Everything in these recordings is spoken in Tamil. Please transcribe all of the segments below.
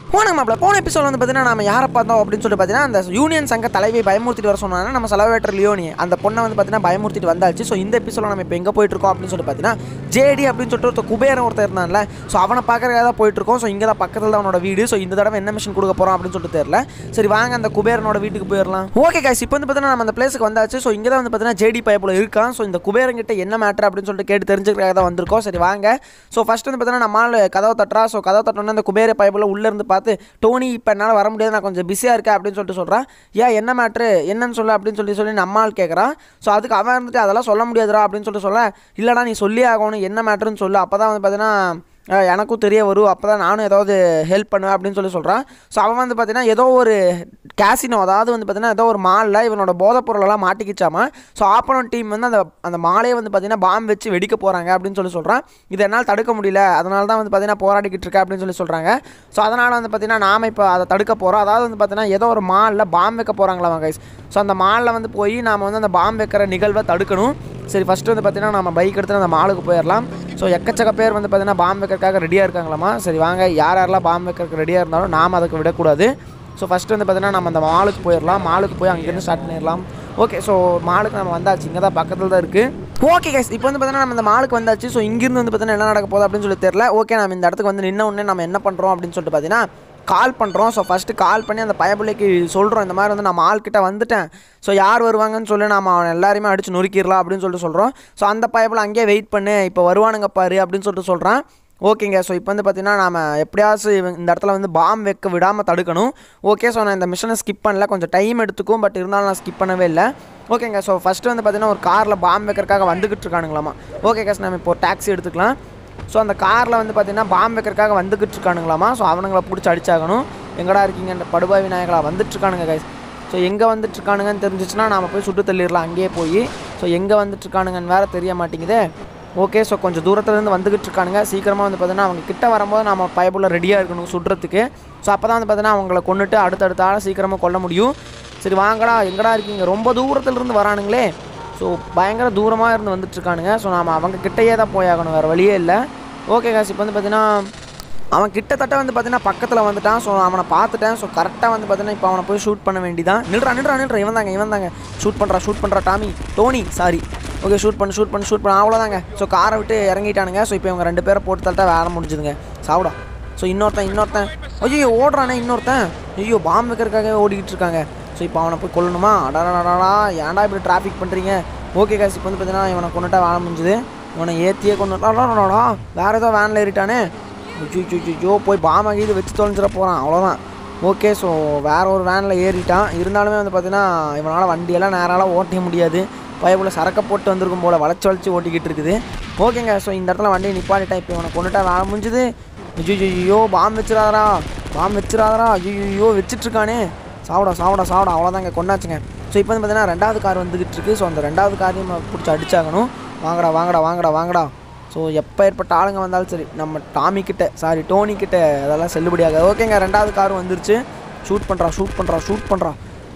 போன மாப்பிள போன எபிசோட் வந்து பார்த்தீங்கன்னா நம்ம யாரை பார்த்தோம் அப்படின்னு சொல்லிட்டு பார்த்தீங்கன்னா அந்த யூனியன் சங்க தலைவியை பயமுறுத்திட்டு வர சொன்னாங்க நம்ம செலவேட்டர் லியோனி அந்த பொண்ணை வந்து பார்த்தீங்கன்னா பயமுறுத்திட்டு வந்தாச்சு ஸோ இந்த எபிசோட நம்ம இப்போ எங்கே போயிட்டு இருக்கோம் அப்படின்னு சொல்லிட்டு பார்த்தீங்கன்னா ஜேடி அப்படின்னு சொல்லிட்டு ஒருத்தர் குபேரன் ஒருத்தர் இருந்தான்ல ஸோ அவனை பார்க்கறதுக்காக தான் போயிட்டு இருக்கோம் ஸோ இங்கே தான் பக்கத்தில் தான் அவனோட வீடு ஸோ இந்த தடவை என்ன மிஷன் கொடுக்க போகிறோம் அப்படின்னு சொல்லிட்டு தெரியல சரி வாங்க அந்த குபேரனோட வீட்டுக்கு போயிடலாம் ஓகே guys இப்போ வந்து பார்த்தீங்கன்னா நம்ம அந்த பிளேஸுக்கு வந்தாச்சு ஸோ இங்கே தான் வந்து பார்த்தீங்கன்னா ஜேடி பைப்பில் இருக்கான் ஸோ இந்த குபேரன் கிட்ட என்ன மேட்டர் அப்படின்னு சொல்லிட்டு கேட்டு தெரிஞ்சுக்கிறதுக்காக தான் வந்திருக்கோம் சரி வாங்க ஸோ ஃபர்ஸ்ட் வந்து பார்த்தீங்கன்னா நம்ம ஆள் கதவை தட்டுறா ஸோ கதவை தட்டோன்னே அந்த குபேர பைப்பில் உள்ளே இருந்து பார்த்து டோனி இப்போ என்னால் வர முடியாது நான் கொஞ்சம் பிஸியாக இருக்கேன் அப்படின்னு சொல்லிட்டு சொல்கிறேன் ஏன் என்ன மேட்ரு என்னன்னு சொல்ல அப்படின்னு சொல்லி சொல்லி நம்ம ஆள் கேட்குறான் ஸோ அதுக்கு அவன் இருந்துட்டு அதெல்லாம் சொல்ல முடியாதுடா அப்படின்னு சொல்லிட்டு சொல்ல இல்லைடா நீ சொல்லி ஆகணும் என்ன மேட்ருன்னு சொல்லு அப்போ தான் வந்து பார்த்தீங்கன்னா அஹ் எனக்கும் தெரிய வரும் அப்போ தான் நானும் ஏதாவது ஹெல்ப் பண்ணுவேன் அப்படின்னு சொல்லி சொல்கிறான் ஸோ அவன் வந்து பார்த்தீங்கன்னா ஏதோ ஒரு கேசினோ அதாவது வந்து பார்த்தீங்கன்னா ஏதோ ஒரு மாலில் இவனோட போதைப் பொருளெல்லாம் மாட்டிக்கிச்சாமா ஸோ ஆப்போனன்ட் டீம் வந்து அந்த அந்த மாலையை வந்து பார்த்தீங்கன்னா பாம்பு வச்சு வெடிக்க போகிறாங்க அப்படின்னு சொல்லி சொல்கிறான் இதை என்னால் தடுக்க முடியல அதனால தான் வந்து பார்த்தீங்கன்னா போராடிக்கிட்டு இருக்கேன் அப்படின்னு சொல்லி சொல்கிறாங்க ஸோ அதனால் வந்து பார்த்தீங்கன்னா நாம இப்போ அதை தடுக்க போகிறோம் அதாவது வந்து பார்த்தீங்கன்னா ஏதோ ஒரு மாலில் பாம்பு வைக்க போகிறாங்களாம் கைஸ் ஸோ அந்த மாலில் வந்து போய் நாம் வந்து அந்த பாம்பு வைக்கிற நிகழ்வை தடுக்கணும் சரி ஃபஸ்ட்டு வந்து பார்த்தீங்கன்னா நம்ம பைக் எடுத்துட்டு அந்த மாலுக்கு போயிடலாம் ஸோ எக்கச்சக்க பேர் வந்து பார்த்தீங்கன்னா பாம்பு வைக்கிறதுக்காக ரெடியாக இருக்காங்களாமா சரி வாங்க யார் யாரெல்லாம் பாம்பு வைக்கிறதுக்கு ரெடியாக இருந்தாலும் நாம் அதுக்கு விடக்கூடாது ஸோ ஃபஸ்ட்டு வந்து பார்த்தீங்கன்னா நம்ம அந்த மாலுக்கு போயிடலாம் மாலுக்கு போய் அங்கேருந்து ஸ்டார்ட் பண்ணிடலாம் ஓகே ஸோ மாலுக்கு நம்ம வந்தாச்சு இங்கே தான் பக்கத்தில் தான் இருக்குது ஓகே கைஸ் இப்போ வந்து பார்த்தீங்கன்னா நம்ம இந்த மாலுக்கு வந்தாச்சு ஸோ இங்கேருந்து வந்து பார்த்தீங்கன்னா என்ன நடக்க போகுது அப்படின்னு சொல்லி தெரியல ஓகே நம்ம இந்த இடத்துக்கு வந்து நின்ன உடனே நம்ம என்ன பண்ணுறோம் அப்படின்னு சொல்லிட்டு பார்த்தீங்கன்னா கால் பண்ணுறோம் ஸோ ஃபஸ்ட்டு கால் பண்ணி அந்த பயப்பிள்ளைக்கு சொல்கிறோம் இந்த மாதிரி வந்து நம்ம ஆள்கிட்ட வந்துட்டேன் ஸோ யார் வருவாங்கன்னு சொல்லி நம்ம அவன் எல்லாரையுமே அடித்து நொறுக்கிடலாம் அப்படின்னு சொல்லிட்டு சொல்கிறோம் ஸோ அந்த பயப்பில் அங்கேயே வெயிட் பண்ணு இப்போ வருவானுங்க பாரு அப்படின்னு சொல்லிட்டு சொல்கிறான் ஓகேங்க ஸோ இப்போ வந்து பார்த்தீங்கன்னா நம்ம எப்படியாச்சும் இவன் இந்த இடத்துல வந்து பாம் வைக்க விடாமல் தடுக்கணும் ஓகே ஸோ நான் இந்த மிஷனை ஸ்கிப் பண்ணல கொஞ்சம் டைம் எடுத்துக்கும் பட் இருந்தாலும் நான் ஸ்கிப் பண்ணவே இல்லை ஓகேங்க ஸோ ஃபஸ்ட்டு வந்து பார்த்தீங்கன்னா ஒரு காரில் பாம் வைக்கிறதுக்காக வந்துக்கிட்டு இருக்கானுங்களாமா ஓகே கேஸ் நம்ம இப்போ டாக்ஸி எடுத்துக்கலாம் ஸோ அந்த காரில் வந்து பார்த்தீங்கன்னா பாம்பு வைக்கிறதுக்காக வந்துக்கிட்டு இருக்கானுங்களாமா ஸோ அவனுங்களை பிடிச்சி அடிச்சாகணும் எங்கடா இருக்கீங்க இந்த படுபாவி நாயகளா வந்துட்டுருக்கானுங்க கைஸ் ஸோ எங்கே வந்துட்டுருக்கானுங்கன்னு தெரிஞ்சிச்சுன்னா நாம் போய் சுட்டு தள்ளிடலாம் அங்கேயே போய் ஸோ எங்கே வந்துட்டுருக்கானுங்கன்னு வேறு தெரிய மாட்டேங்குதே ஓகே ஸோ கொஞ்சம் தூரத்துலேருந்து வந்துக்கிட்டு இருக்கானுங்க சீக்கிரமாக வந்து பார்த்தீங்கன்னா அவங்க கிட்ட வரும்போது நம்ம பயப்புள்ள ரெடியாக இருக்கணும் சுடுறதுக்கு ஸோ அப்போ தான் வந்து பார்த்தீங்கன்னா அவங்கள கொண்டுட்டு அடுத்தடுத்த ஆளை சீக்கிரமாக கொல்ல முடியும் சரி வாங்கடா எங்கடா இருக்கீங்க ரொம்ப தூரத்துலேருந்து வரானுங்களே ஸோ பயங்கர தூரமாக இருந்து வந்துட்டுருக்கானுங்க ஸோ நாம் அவங்க கிட்டேயே தான் போயாகணும் வேறு வழியே இல்லை ஓகே காசு இப்போ வந்து பார்த்தீங்கன்னா அவன் கிட்டத்தட்ட வந்து பார்த்தீங்கன்னா பக்கத்தில் வந்துட்டான் ஸோ அவனை பார்த்துட்டேன் ஸோ கரெக்டாக வந்து பார்த்தீங்கன்னா இப்போ அவனை போய் ஷூட் பண்ண வேண்டியதான் நில்றா நில்றா நில்றா இவன் தாங்க இவன் தாங்க ஷூட் பண்ணுறா ஷூட் பண்ணுறா Tommy Tony sorry okay shoot பண்ணு ஷூட் பண்ணு ஷூட் பண்ண அவ்வளோதாங்க ஸோ காரை விட்டு இறங்கிட்டானுங்க ஸோ இப்போ இவங்க ரெண்டு பேரை போட்டு தள்ளிட்டா வேலை முடிஞ்சுதுங்க சாப்பிடா ஸோ இன்னொருத்தன் இன்னொருத்தன் ஐயோ ஓடுறானே இன்னொருத்தன் ஐயோ பாம்பு வைக்கிறதுக்காகவே ஓடிக்கிட்டு இருக்காங்க ஸோ இப்போ அவனை போய் கொல்லணுமா அடாடா ஏன்டா இப்படி டிராஃபிக் பண்ணுறீங்க ஓகே காசு இப்போ வந்து பார்த்தீங்கன்னா இவனை கொண்டுட்டா வேலை முடிஞ்சுது இவனை ஏற்றியே கொண்டு வேறு ஏதோ வேனில் ஏறிட்டானே ஐயோ போய் பாம்பை கீது வச்சு தொலைஞ்சிட போகிறான் அவ்வளோதான் ஓகே ஸோ வேற ஒரு வேனில் ஏறிட்டான் இருந்தாலுமே வந்து பார்த்தீங்கன்னா இவனால் வண்டியெல்லாம் நேராலாம் ஓட்ட முடியாது பயப்புல சரக்கை போட்டு வந்திருக்கும் போல் வளைச்சி வளைச்சி ஓட்டிக்கிட்டு இருக்குது ஓகேங்க ஸோ இந்த இடத்துல வண்டியை நிப்பாட்டிட்டேன் இப்போ இவனை கொண்டுட்டா வேலை முடிஞ்சுது ஐயோ பாம்பு வச்சிடாதரா பாம்பு வச்சிடாதரா ஐயோ வச்சிட்ருக்கானே சாப்பிடா சாப்பிடா சாப்பிடா அவ்வளோதாங்க கொண்டாச்சுங்க ஸோ இப்போ வந்து பார்த்தீங்கன்னா ரெண்டாவது கார் வந்துக்கிட்டு இருக்கு ஸோ அந்த ரெண்டாவது காரையும் பிடிச்சி அடிச்சாகணும் வாங்கடா வாங்கடா வாங்கடா வாங்கடா ஸோ எப்போ ஏற்பட்ட ஆளுங்க வந்தாலும் சரி நம்ம டாமி கிட்ட சாரி டோனி கிட்ட அதெல்லாம் செல்லுபடியாக ஓகேங்க ரெண்டாவது காரும் வந்துருச்சு ஷூட் பண்ணுறா ஷூட் பண்ணுறா ஷூட் பண்ணுறா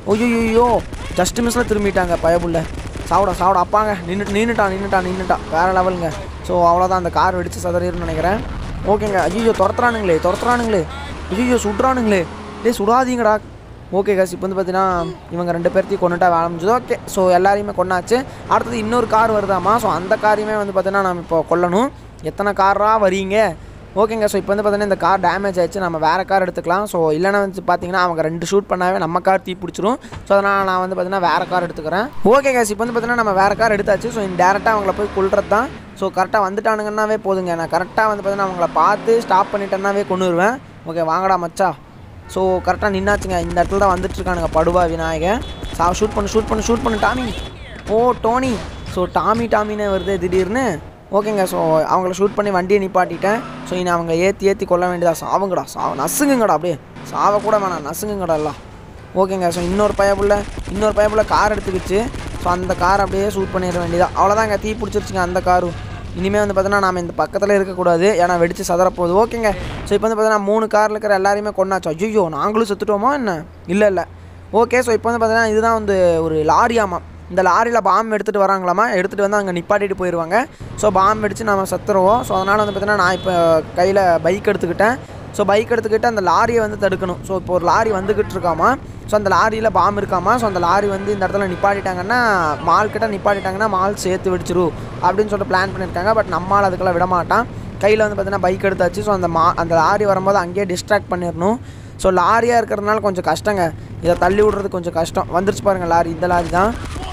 ஐயோ ஜஸ்ட் மிஸ்ஸில் திரும்பிட்டாங்க பயபுள்ள சாப்பிடா சாப்பிடா அப்பாங்க நின்றுட்டு நின்றுட்டான் நின்றுட்டான் நின்றுட்டான் வேறு லெவலுங்க ஸோ அவ்வளோதான் அந்த கார் வெடிச்சு சதறிடுன்னு நினைக்கிறேன் ஓகேங்க ஐயோ துரத்துறானுங்களே துரத்துறானுங்களே ஐயோ சுடுறானுங்களே டேய் சுடாதீங்கடா ஓகே காஸ் இப்போ வந்து பார்த்தீங்கன்னா இவங்க ரெண்டு பேர்த்தையும் கொண்டுட்டா வேலை முடிஞ்சது ஓகே ஸோ எல்லாரையுமே கொண்டாச்சு அடுத்தது இன்னொரு கார் வருதாமா ஸோ அந்த காரையுமே வந்து பார்த்தீங்கன்னா நம்ம இப்போ கொல்லணும் எத்தனை காராக வரீங்க ஓகேங்க ஸோ இப்போ வந்து பார்த்தீங்கன்னா இந்த கார் டேமேஜ் ஆயிடுச்சு நம்ம வேறு கார் எடுத்துக்கலாம் ஸோ இல்லைன்னா வந்து பார்த்தீங்கன்னா அவங்க ரெண்டு ஷூட் பண்ணாவே நம்ம கார் தீ பிடிச்சிரும் ஸோ அதனால் நான் வந்து பார்த்தீங்கன்னா வேறு கார் எடுத்துக்கிறேன் ஓகே கேஸ் இப்போ வந்து பார்த்தீங்கன்னா நம்ம வேறு கார் எடுத்தாச்சு ஸோ இந்த டேரெக்டாக அவங்கள போய் கொள்றது தான் ஸோ கரெக்டாக வந்துட்டானுங்கன்னாவே போதுங்க நான் கரெக்டாக வந்து பார்த்தீங்கன்னா அவங்கள பார்த்து ஸ்டாப் பண்ணிட்டேன்னாவே கொண்டு வருவேன் ஓகே வாங்கடா மச்சா ஸோ கரெக்டாக நின்னாச்சுங்க இந்த இடத்துல தான் வந்துட்டுருக்கானுங்க படுவா விநாயகன் சா ஷூட் பண்ணு ஷூட் பண்ணு ஷூட் பண்ணு Tommy oh Tony so Tommy டாமின்னு வருது திடீர்னு ஓகேங்க ஸோ அவங்கள ஷூட் பண்ணி வண்டியை நிப்பாட்டிட்டேன் ஸோ இனி அவங்க ஏற்றி ஏற்றி கொல்ல வேண்டியதா சாவுங்கடா சாவ நசுங்குங்கடா அப்படியே சாவ கூட வேணாம் நசுங்குங்கடா எல்லாம் ஓகேங்க ஸோ இன்னொரு பயப்புள்ள இன்னொரு பயப்புள்ள கார் எடுத்துக்கிச்சு ஸோ அந்த கார் அப்படியே ஷூட் பண்ணிட வேண்டியதா அவ்வளோதாங்க தீ பிடிச்சிருச்சுங்க அந்த காரும் இனிமேல் வந்து பார்த்தீங்கன்னா நாம் இந்த பக்கத்தில் இருக்கக்கூடாது ஏன்னா வெடிச்சு சதற போகுது ஓகேங்க ஸோ இப்போ வந்து பார்த்தீங்கன்னா மூணு காரில் இருக்கிற எல்லாரையுமே கொண்டாச்சு ஐயோ நாங்களும் செத்துட்டோமா என்ன இல்லை இல்லை ஓகே ஸோ இப்போ வந்து பார்த்தீங்கன்னா இதுதான் வந்து ஒரு லாரியாமா இந்த லாரியில் பாம்பு எடுத்துகிட்டு வராங்களாமா எடுத்துகிட்டு வந்து அங்கே நிப்பாட்டிட்டு போயிடுவாங்க ஸோ பாம்பு அடித்து நம்ம செத்துருவோம் ஸோ அதனால் வந்து பார்த்தீங்கன்னா நான் இப்போ கையில் பைக் எடுத்துக்கிட்டேன் ஸோ பைக் எடுத்துக்கிட்டு அந்த லாரியை வந்து தடுக்கணும் ஸோ இப்போ ஒரு லாரி வந்துக்கிட்டு இருக்காமா ஸோ அந்த லாரியில் பாம் இருக்காமா ஸோ அந்த லாரி வந்து இந்த இடத்துல நிப்பாட்டிட்டாங்கன்னா மால் கிட்ட நிப்பாட்டிட்டாங்கன்னா மால் சேர்த்து வெடிச்சிரும் அப்படின்னு சொல்லிட்டு பிளான் பண்ணியிருக்காங்க பட் நம்மால் அதுக்கெல்லாம் விட மாட்டான் கையில் வந்து பார்த்தீங்கன்னா பைக் எடுத்தாச்சு ஸோ அந்த மா அந்த லாரி வரும்போது அங்கேயே டிஸ்ட்ராக்ட் பண்ணிடணும் ஸோ லாரியாக இருக்கிறதுனால கொஞ்சம் கஷ்டங்க இதை தள்ளி விடுறது கொஞ்சம் கஷ்டம் வந்துருச்சு பாருங்கள் லாரி இந்த லாரி தான்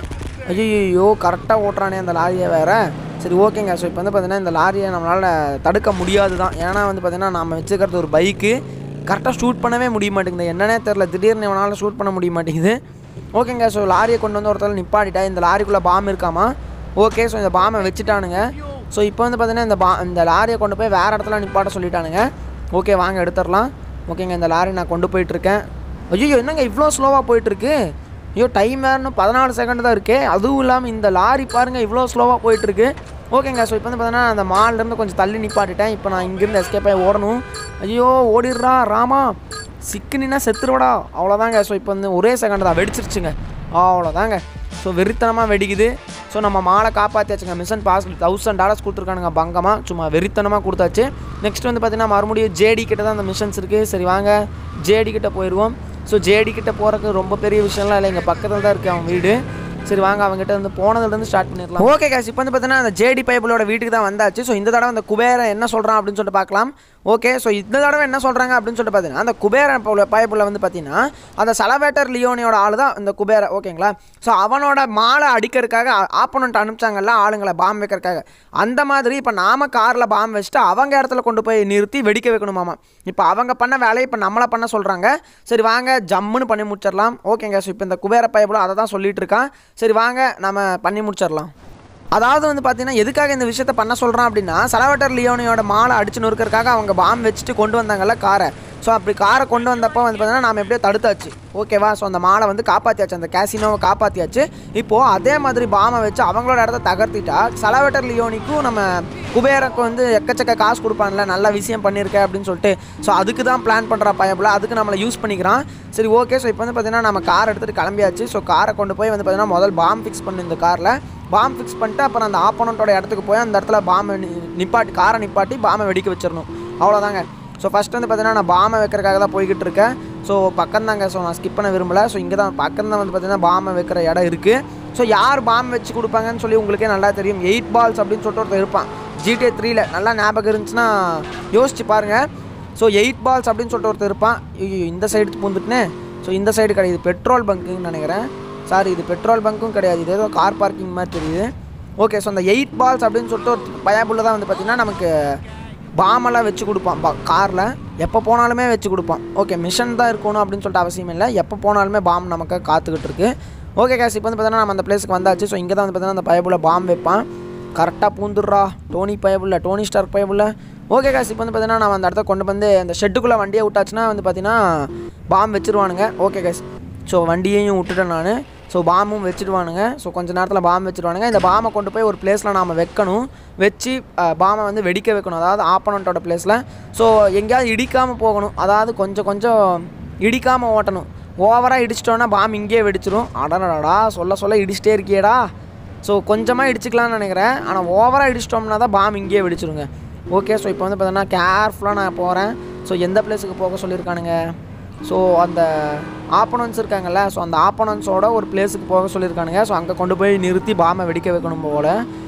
ஐயோ கரெக்டாக ஓட்டுறானே அந்த லாரியை வேறு சரி ஓகேங்க ஸோ இப்போ வந்து பார்த்தீங்கன்னா இந்த லாரியை நம்மளால் தடுக்க முடியாது தான் ஏன்னா வந்து பார்த்தீங்கன்னா நம்ம வச்சுக்கிறது ஒரு பைக்கு கரெக்டாக ஷூட் பண்ணவே முடிய மாட்டேங்குது என்னன்னே தெரில திடீர்னு இவனால் ஷூட் பண்ண முடிய மாட்டேங்குது ஓகேங்க ஸோ லாரியை கொண்டு வந்து ஒருத்தர் நிப்பாட்டிட்டா இந்த லாரிக்குள்ளே பாம் இருக்காமா ஓகே ஸோ இந்த பாமை வச்சுட்டானுங்க ஸோ இப்போ வந்து பார்த்தீங்கன்னா இந்த பா இந்த லாரியை கொண்டு போய் வேறு இடத்துல நிப்பாட்ட சொல்லிட்டானுங்க ஓகே வாங்க எடுத்துடலாம் ஓகேங்க இந்த லாரி நான் கொண்டு போயிட்டுருக்கேன் ஐயோ என்னங்க இவ்வளோ ஸ்லோவாக போயிட்டுருக்கு ஐயோ டைம் வேறுனு பதினாலு செகண்ட் தான் இருக்கே அதுவும் இல்லாமல் இந்த லாரி பாருங்கள் இவ்வளோ ஸ்லோவாக போயிட்டுருக்கு ஓகேங்க ஸோ இப்போ வந்து பார்த்தீங்கன்னா அந்த மால்லேருந்து கொஞ்சம் தள்ளி நிப்பாட்டிட்டேன் இப்போ நான் இங்கேருந்து எஸ்கேப் ஆகி ஓடணும் ஐயோ ஓடிடுறா ராமா சிக்குனின்னா செத்துருவடா அவ்வளோதாங்க ஸோ இப்போ வந்து ஒரே செகண்ட் தான் வெடிச்சிருச்சுங்க அவ்வளோதாங்க ஸோ வெறித்தனமாக வெடிக்குது ஸோ நம்ம மாலை காப்பாற்றியாச்சுங்க மிஷன் பாஸ் தௌசண்ட் டாலர்ஸ் கொடுத்துருக்கானுங்க பங்கமாக சும்மா வெறித்தனமாக கொடுத்தாச்சு நெக்ஸ்ட் வந்து பார்த்தீங்கன்னா மறுபடியும் ஜேடி கிட்ட தான் அந்த மிஷன்ஸ் இருக்குது சரி வாங்க ஜேடி கிட்ட போயிடுவோம் ஸோ ஜேடி கிட்ட போகிறதுக்கு ரொம்ப பெரிய விஷயம்லாம் இல்லை எங்கள் பக்கத்தில் தான் இருக்குது அவன் வீடு சரி வாங்க அவங்ககிட்ட வந்து போனதுலேருந்து ஸ்டார்ட் பண்ணிடலாம் ஓகே கேஸ் இப்போ வந்து பார்த்தீங்கன்னா அந்த ஜேடி பைபிளோட வீட்டுக்கு தான் வந்தாச்சு ஸோ இந்த தடவை அந்த குபேர என்ன சொல்கிறான் அப்படின்னு சொல்லிட்டு பார்க்கலாம் ஓகே ஸோ இந்த தடவை என்ன சொல்கிறாங்க அப்படின்னு சொல்லிட்டு பார்த்தீங்கன்னா அந்த குபேர பைபிளில் வந்து பார்த்தீங்கன்னா அந்த சலவேட்டர் லியோனியோட ஆள் தான் இந்த குபேர ஓகேங்களா ஸோ அவனோட மாலை அடிக்கிறதுக்காக ஆப்போனண்ட் அனுப்பிச்சாங்கல்ல ஆளுங்களை பாம் வைக்கிறதுக்காக அந்த மாதிரி இப்போ நாம காரில் பாம் வச்சுட்டு அவங்க இடத்துல கொண்டு போய் நிறுத்தி வெடிக்க வைக்கணுமாமா இப்போ அவங்க பண்ண வேலையை இப்போ நம்மளை பண்ண சொல்கிறாங்க சரி வாங்க ஜம்முன்னு பண்ணி முடிச்சிடலாம் ஓகேங்க ஸோ இப்போ இந்த குபேர பைபிளும் அதை தான் சொல்லிட்டு இருக்கான் சரி வாங்க நம்ம பண்ணி முடிச்சிடலாம் அதாவது வந்து பார்த்தீங்கன்னா எதுக்காக இந்த விஷயத்த பண்ண சொல்கிறான் அப்படின்னா சலவட்டர் லியோனியோட மாலை அடிச்சு நொறுக்கிறதுக்காக அவங்க பாம் வச்சுட்டு கொண்டு வந்தாங்கல்ல காரை ஸோ அப்படி காரை கொண்டு வந்தப்போ வந்து பார்த்தீங்கன்னா நாம் எப்படியோ தடுத்தாச்சு ஓகேவா ஸோ அந்த மாலை வந்து காப்பாற்றியாச்சு அந்த கேசினோவை காப்பாற்றியாச்சு இப்போது அதே மாதிரி பாமை வச்சு அவங்களோட இடத்த தகர்த்திட்டா சலவட்டர் லியோனிக்கும் நம்ம குபேரக்கு வந்து எக்கச்சக்க காசு கொடுப்பான்ல நல்ல விஷயம் பண்ணியிருக்க அப்படின்னு சொல்லிட்டு ஸோ அதுக்கு தான் பிளான் பண்ணுற பயப்பில் அதுக்கு நம்மளை யூஸ் பண்ணிக்கிறான் சரி ஓகே ஸோ இப்போ வந்து பார்த்தீங்கன்னா நம்ம கார் எடுத்துகிட்டு கிளம்பியாச்சு ஸோ காரை கொண்டு போய் வந்து பார்த்தீங்கன்னா முதல் பாம் ஃபிக்ஸ் பண்ணு இந்த காரில் பாம் ஃபிக்ஸ் பண்ணிட்டு அப்புறம் அந்த ஆப்போனண்ட்டோட இடத்துக்கு போய் அந்த இடத்துல பாம்பை நிப்பாட்டி காரை நிப்பாட்டி பாம்பை வெடிக்க வச்சிடணும் அவ்வளோதாங்க ஸோ ஃபஸ்ட் வந்து பார்த்தீங்கன்னா நான் பாமை வைக்கிறதுக்காக தான் போய்கிட்டு இருக்கேன் ஸோ பக்கம் தாங்க ஸோ நான் ஸ்கிப் பண்ண விரும்பல ஸோ இங்கே தான் பக்கம் தான் வந்து பார்த்தீங்கன்னா பாமை வைக்கிற இடம் இருக்குது ஸோ யார் பாம் வச்சு கொடுப்பாங்கன்னு சொல்லி உங்களுக்கே நல்லா தெரியும் எயிட் பால்ஸ் அப்படின்னு சொல்லிட்டு ஒருத்தர் இருப்பான் ஜிடிஏ த்ரீல நல்லா ஞாபகம் இருந்துச்சுன்னா யோசிச்சு பாருங்கள் ஸோ எயிட் பால்ஸ் அப்படின்னு சொல்லிட்டு ஒருத்தர் இருப்பான் ஐயோ இந்த சைடு பூந்துட்டுனே ஸோ இந்த சைடு கிடையாது இது பெட்ரோல் பங்க்குன்னு நினைக்கிறேன் சாரி இது பெட்ரோல் பங்க்கும் கிடையாது இது ஏதோ கார் பார்க்கிங் மாதிரி தெரியுது ஓகே ஸோ அந்த எயிட் பால்ஸ் அப்படின்னு சொல்லிட்டு ஒரு பயாபுள்ள தான் வந்து பார்த்திங்கன்னா நமக்கு பாமெல்லாம் வச்சு கொடுப்பான் பா காரில் எப்போ போனாலுமே வச்சு கொடுப்பான் ஓகே மிஷன் தான் இருக்கணும் அப்படின்னு சொல்லிட்டு அவசியம் இல்லை எப்போ போனாலுமே பாம் நமக்கு காத்துக்கிட்டு இருக்கு ஓகே கேஸ் இப்போ வந்து பார்த்தீங்கன்னா நம்ம அந்த பிளேஸுக்கு வந்தாச்சு ஸோ இங்கே தான் வந்து பார்த்தீங்கன்னா அந்த பயபுள்ள பாம் வைப்பான் கரெக்டாக பூந்துடுறா டோனி பயபுள்ள டோனி ஸ்டார் பயபுள்ள ஓகே காஸ் இப்போ வந்து பார்த்தீங்கன்னா நம்ம அந்த இடத்த கொண்டு வந்து அந்த ஷெட்டுக்குள்ளே வண்டியை விட்டாச்சுன்னா வந்து பார்த்தீங்கன்னா பாம் வச்சுருவானுங்க ஓகே கேஸ் ஸோ வண்டியையும் விட்டுட்டேன் நான் ஸோ பாம்பும் வச்சுடுவானுங்க ஸோ கொஞ்ச நேரத்தில் பாம்பு வச்சுடுவானுங்க இந்த பாம்பை கொண்டு போய் ஒரு பிளேஸில் நாம் வைக்கணும் வச்சு பாம்பை வந்து வெடிக்க வைக்கணும் அதாவது ஆப்போனண்ட்டோட பிளேஸில் ஸோ எங்கேயாவது இடிக்காமல் போகணும் அதாவது கொஞ்சம் கொஞ்சம் இடிக்காமல் ஓட்டணும் ஓவராக இடிச்சிட்டோன்னா பாம்பு இங்கேயே வெடிச்சிரும் அடடடா சொல்ல சொல்ல இடிச்சிட்டே இருக்கியேடா ஸோ கொஞ்சமாக இடிச்சிக்கலாம்னு நினைக்கிறேன் ஆனால் ஓவராக இடிச்சிட்டோம்னா தான் பாம்பு இங்கேயே வெடிச்சிருங்க ஓகே ஸோ இப்போ வந்து பார்த்தீங்கன்னா கேர்ஃபுல்லாக நான் போகிறேன் ஸோ எந்த பிளேஸுக்கு போக சொல்லியிருக்கானுங்க ஸோ அந்த ஆப்போனன்ஸ் இருக்காங்கல்ல ஸோ அந்த ஆப்போனன்ஸோட ஒரு பிளேஸுக்கு போக சொல்லியிருக்கானுங்க ஸோ அங்கே கொண்டு போய் நிறுத்தி பாமை வெடிக்க வைக்கணும் போல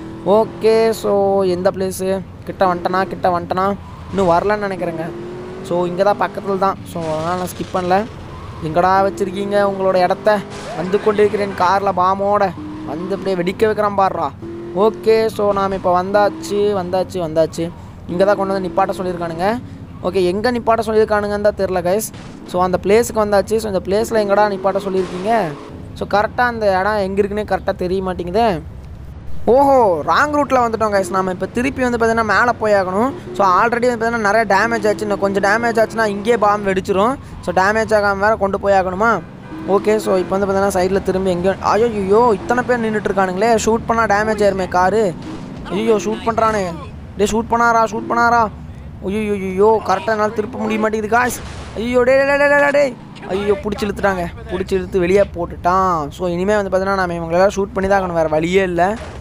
ஓகே ஸோ எந்த பிளேஸு கிட்ட வந்துட்டனா கிட்ட வந்துட்டனா இன்னும் வரலன்னு நினைக்கிறேங்க ஸோ இங்கே தான் பக்கத்தில் தான் ஸோ அதனால் நான் ஸ்கிப் பண்ணல எங்கடா வச்சுருக்கீங்க உங்களோட இடத்த வந்து கொண்டிருக்கிறேன் காரில் பாமோட வந்து அப்படியே வெடிக்க வைக்கிறான் பாடுறா ஓகே ஸோ நாம் இப்போ வந்தாச்சு வந்தாச்சு வந்தாச்சு இங்கே தான் கொண்டு வந்து நிப்பாட்ட சொல்லியிருக்கானுங்க ஓகே எங்கே நிப்பாட்ட சொல்லியிருக்கானுங்கன்னு தான் தெரில கைஸ் ஸோ அந்த பிளேஸுக்கு வந்தாச்சு ஸோ இந்த பிளேஸில் எங்கடா நிப்பாட்ட சொல்லியிருக்கீங்க ஸோ கரெக்டாக அந்த இடம் எங்கே இருக்குன்னே கரெக்டாக தெரிய மாட்டேங்குதே ஓஹோ ராங் ரூட்டில் வந்துட்டோம் கைஸ் நம்ம இப்போ திருப்பி வந்து பார்த்தீங்கன்னா மேலே போயாகணும் ஸோ ஆல்ரெடி வந்து பார்த்தீங்கன்னா நிறைய டேமேஜ் ஆச்சு இன்னும் கொஞ்சம் டேமேஜ் ஆச்சுன்னா இங்கேயே பாம்பு வெடிச்சிரும் ஸோ டேமேஜ் ஆகாமல் வேறு கொண்டு போயாகணுமா ஓகே ஸோ இப்போ வந்து பார்த்தீங்கன்னா சைடில் திரும்பி எங்கேயோ ஐயோ ஐயோ இத்தனை பேர் நின்றுட்டு இருக்கானுங்களே ஷூட் பண்ணால் டேமேஜ் ஆயிருமே காரு ஐயோ ஷூட் பண்ணுறானே டே ஷூட் பண்ணாரா ஷூட் பண்ணாரா ஐயோ ஐயோ கரெக்டாக என்னால் திருப்ப முடிய மாட்டேங்குது காஸ் ஐயோ டே டே டே, டே, டே, டே ஐயோ பிடிச்சி இழுத்துட்டாங்க பிடிச்சி இழுத்து வெளியே போட்டுட்டான் ஸோ இனிமேல் வந்து பார்த்தீங்கன்னா நம்ம இவங்களெல்லாம் ஷூட் பண்ணி தான் ஆகணும் வேறு வழியே இல்லை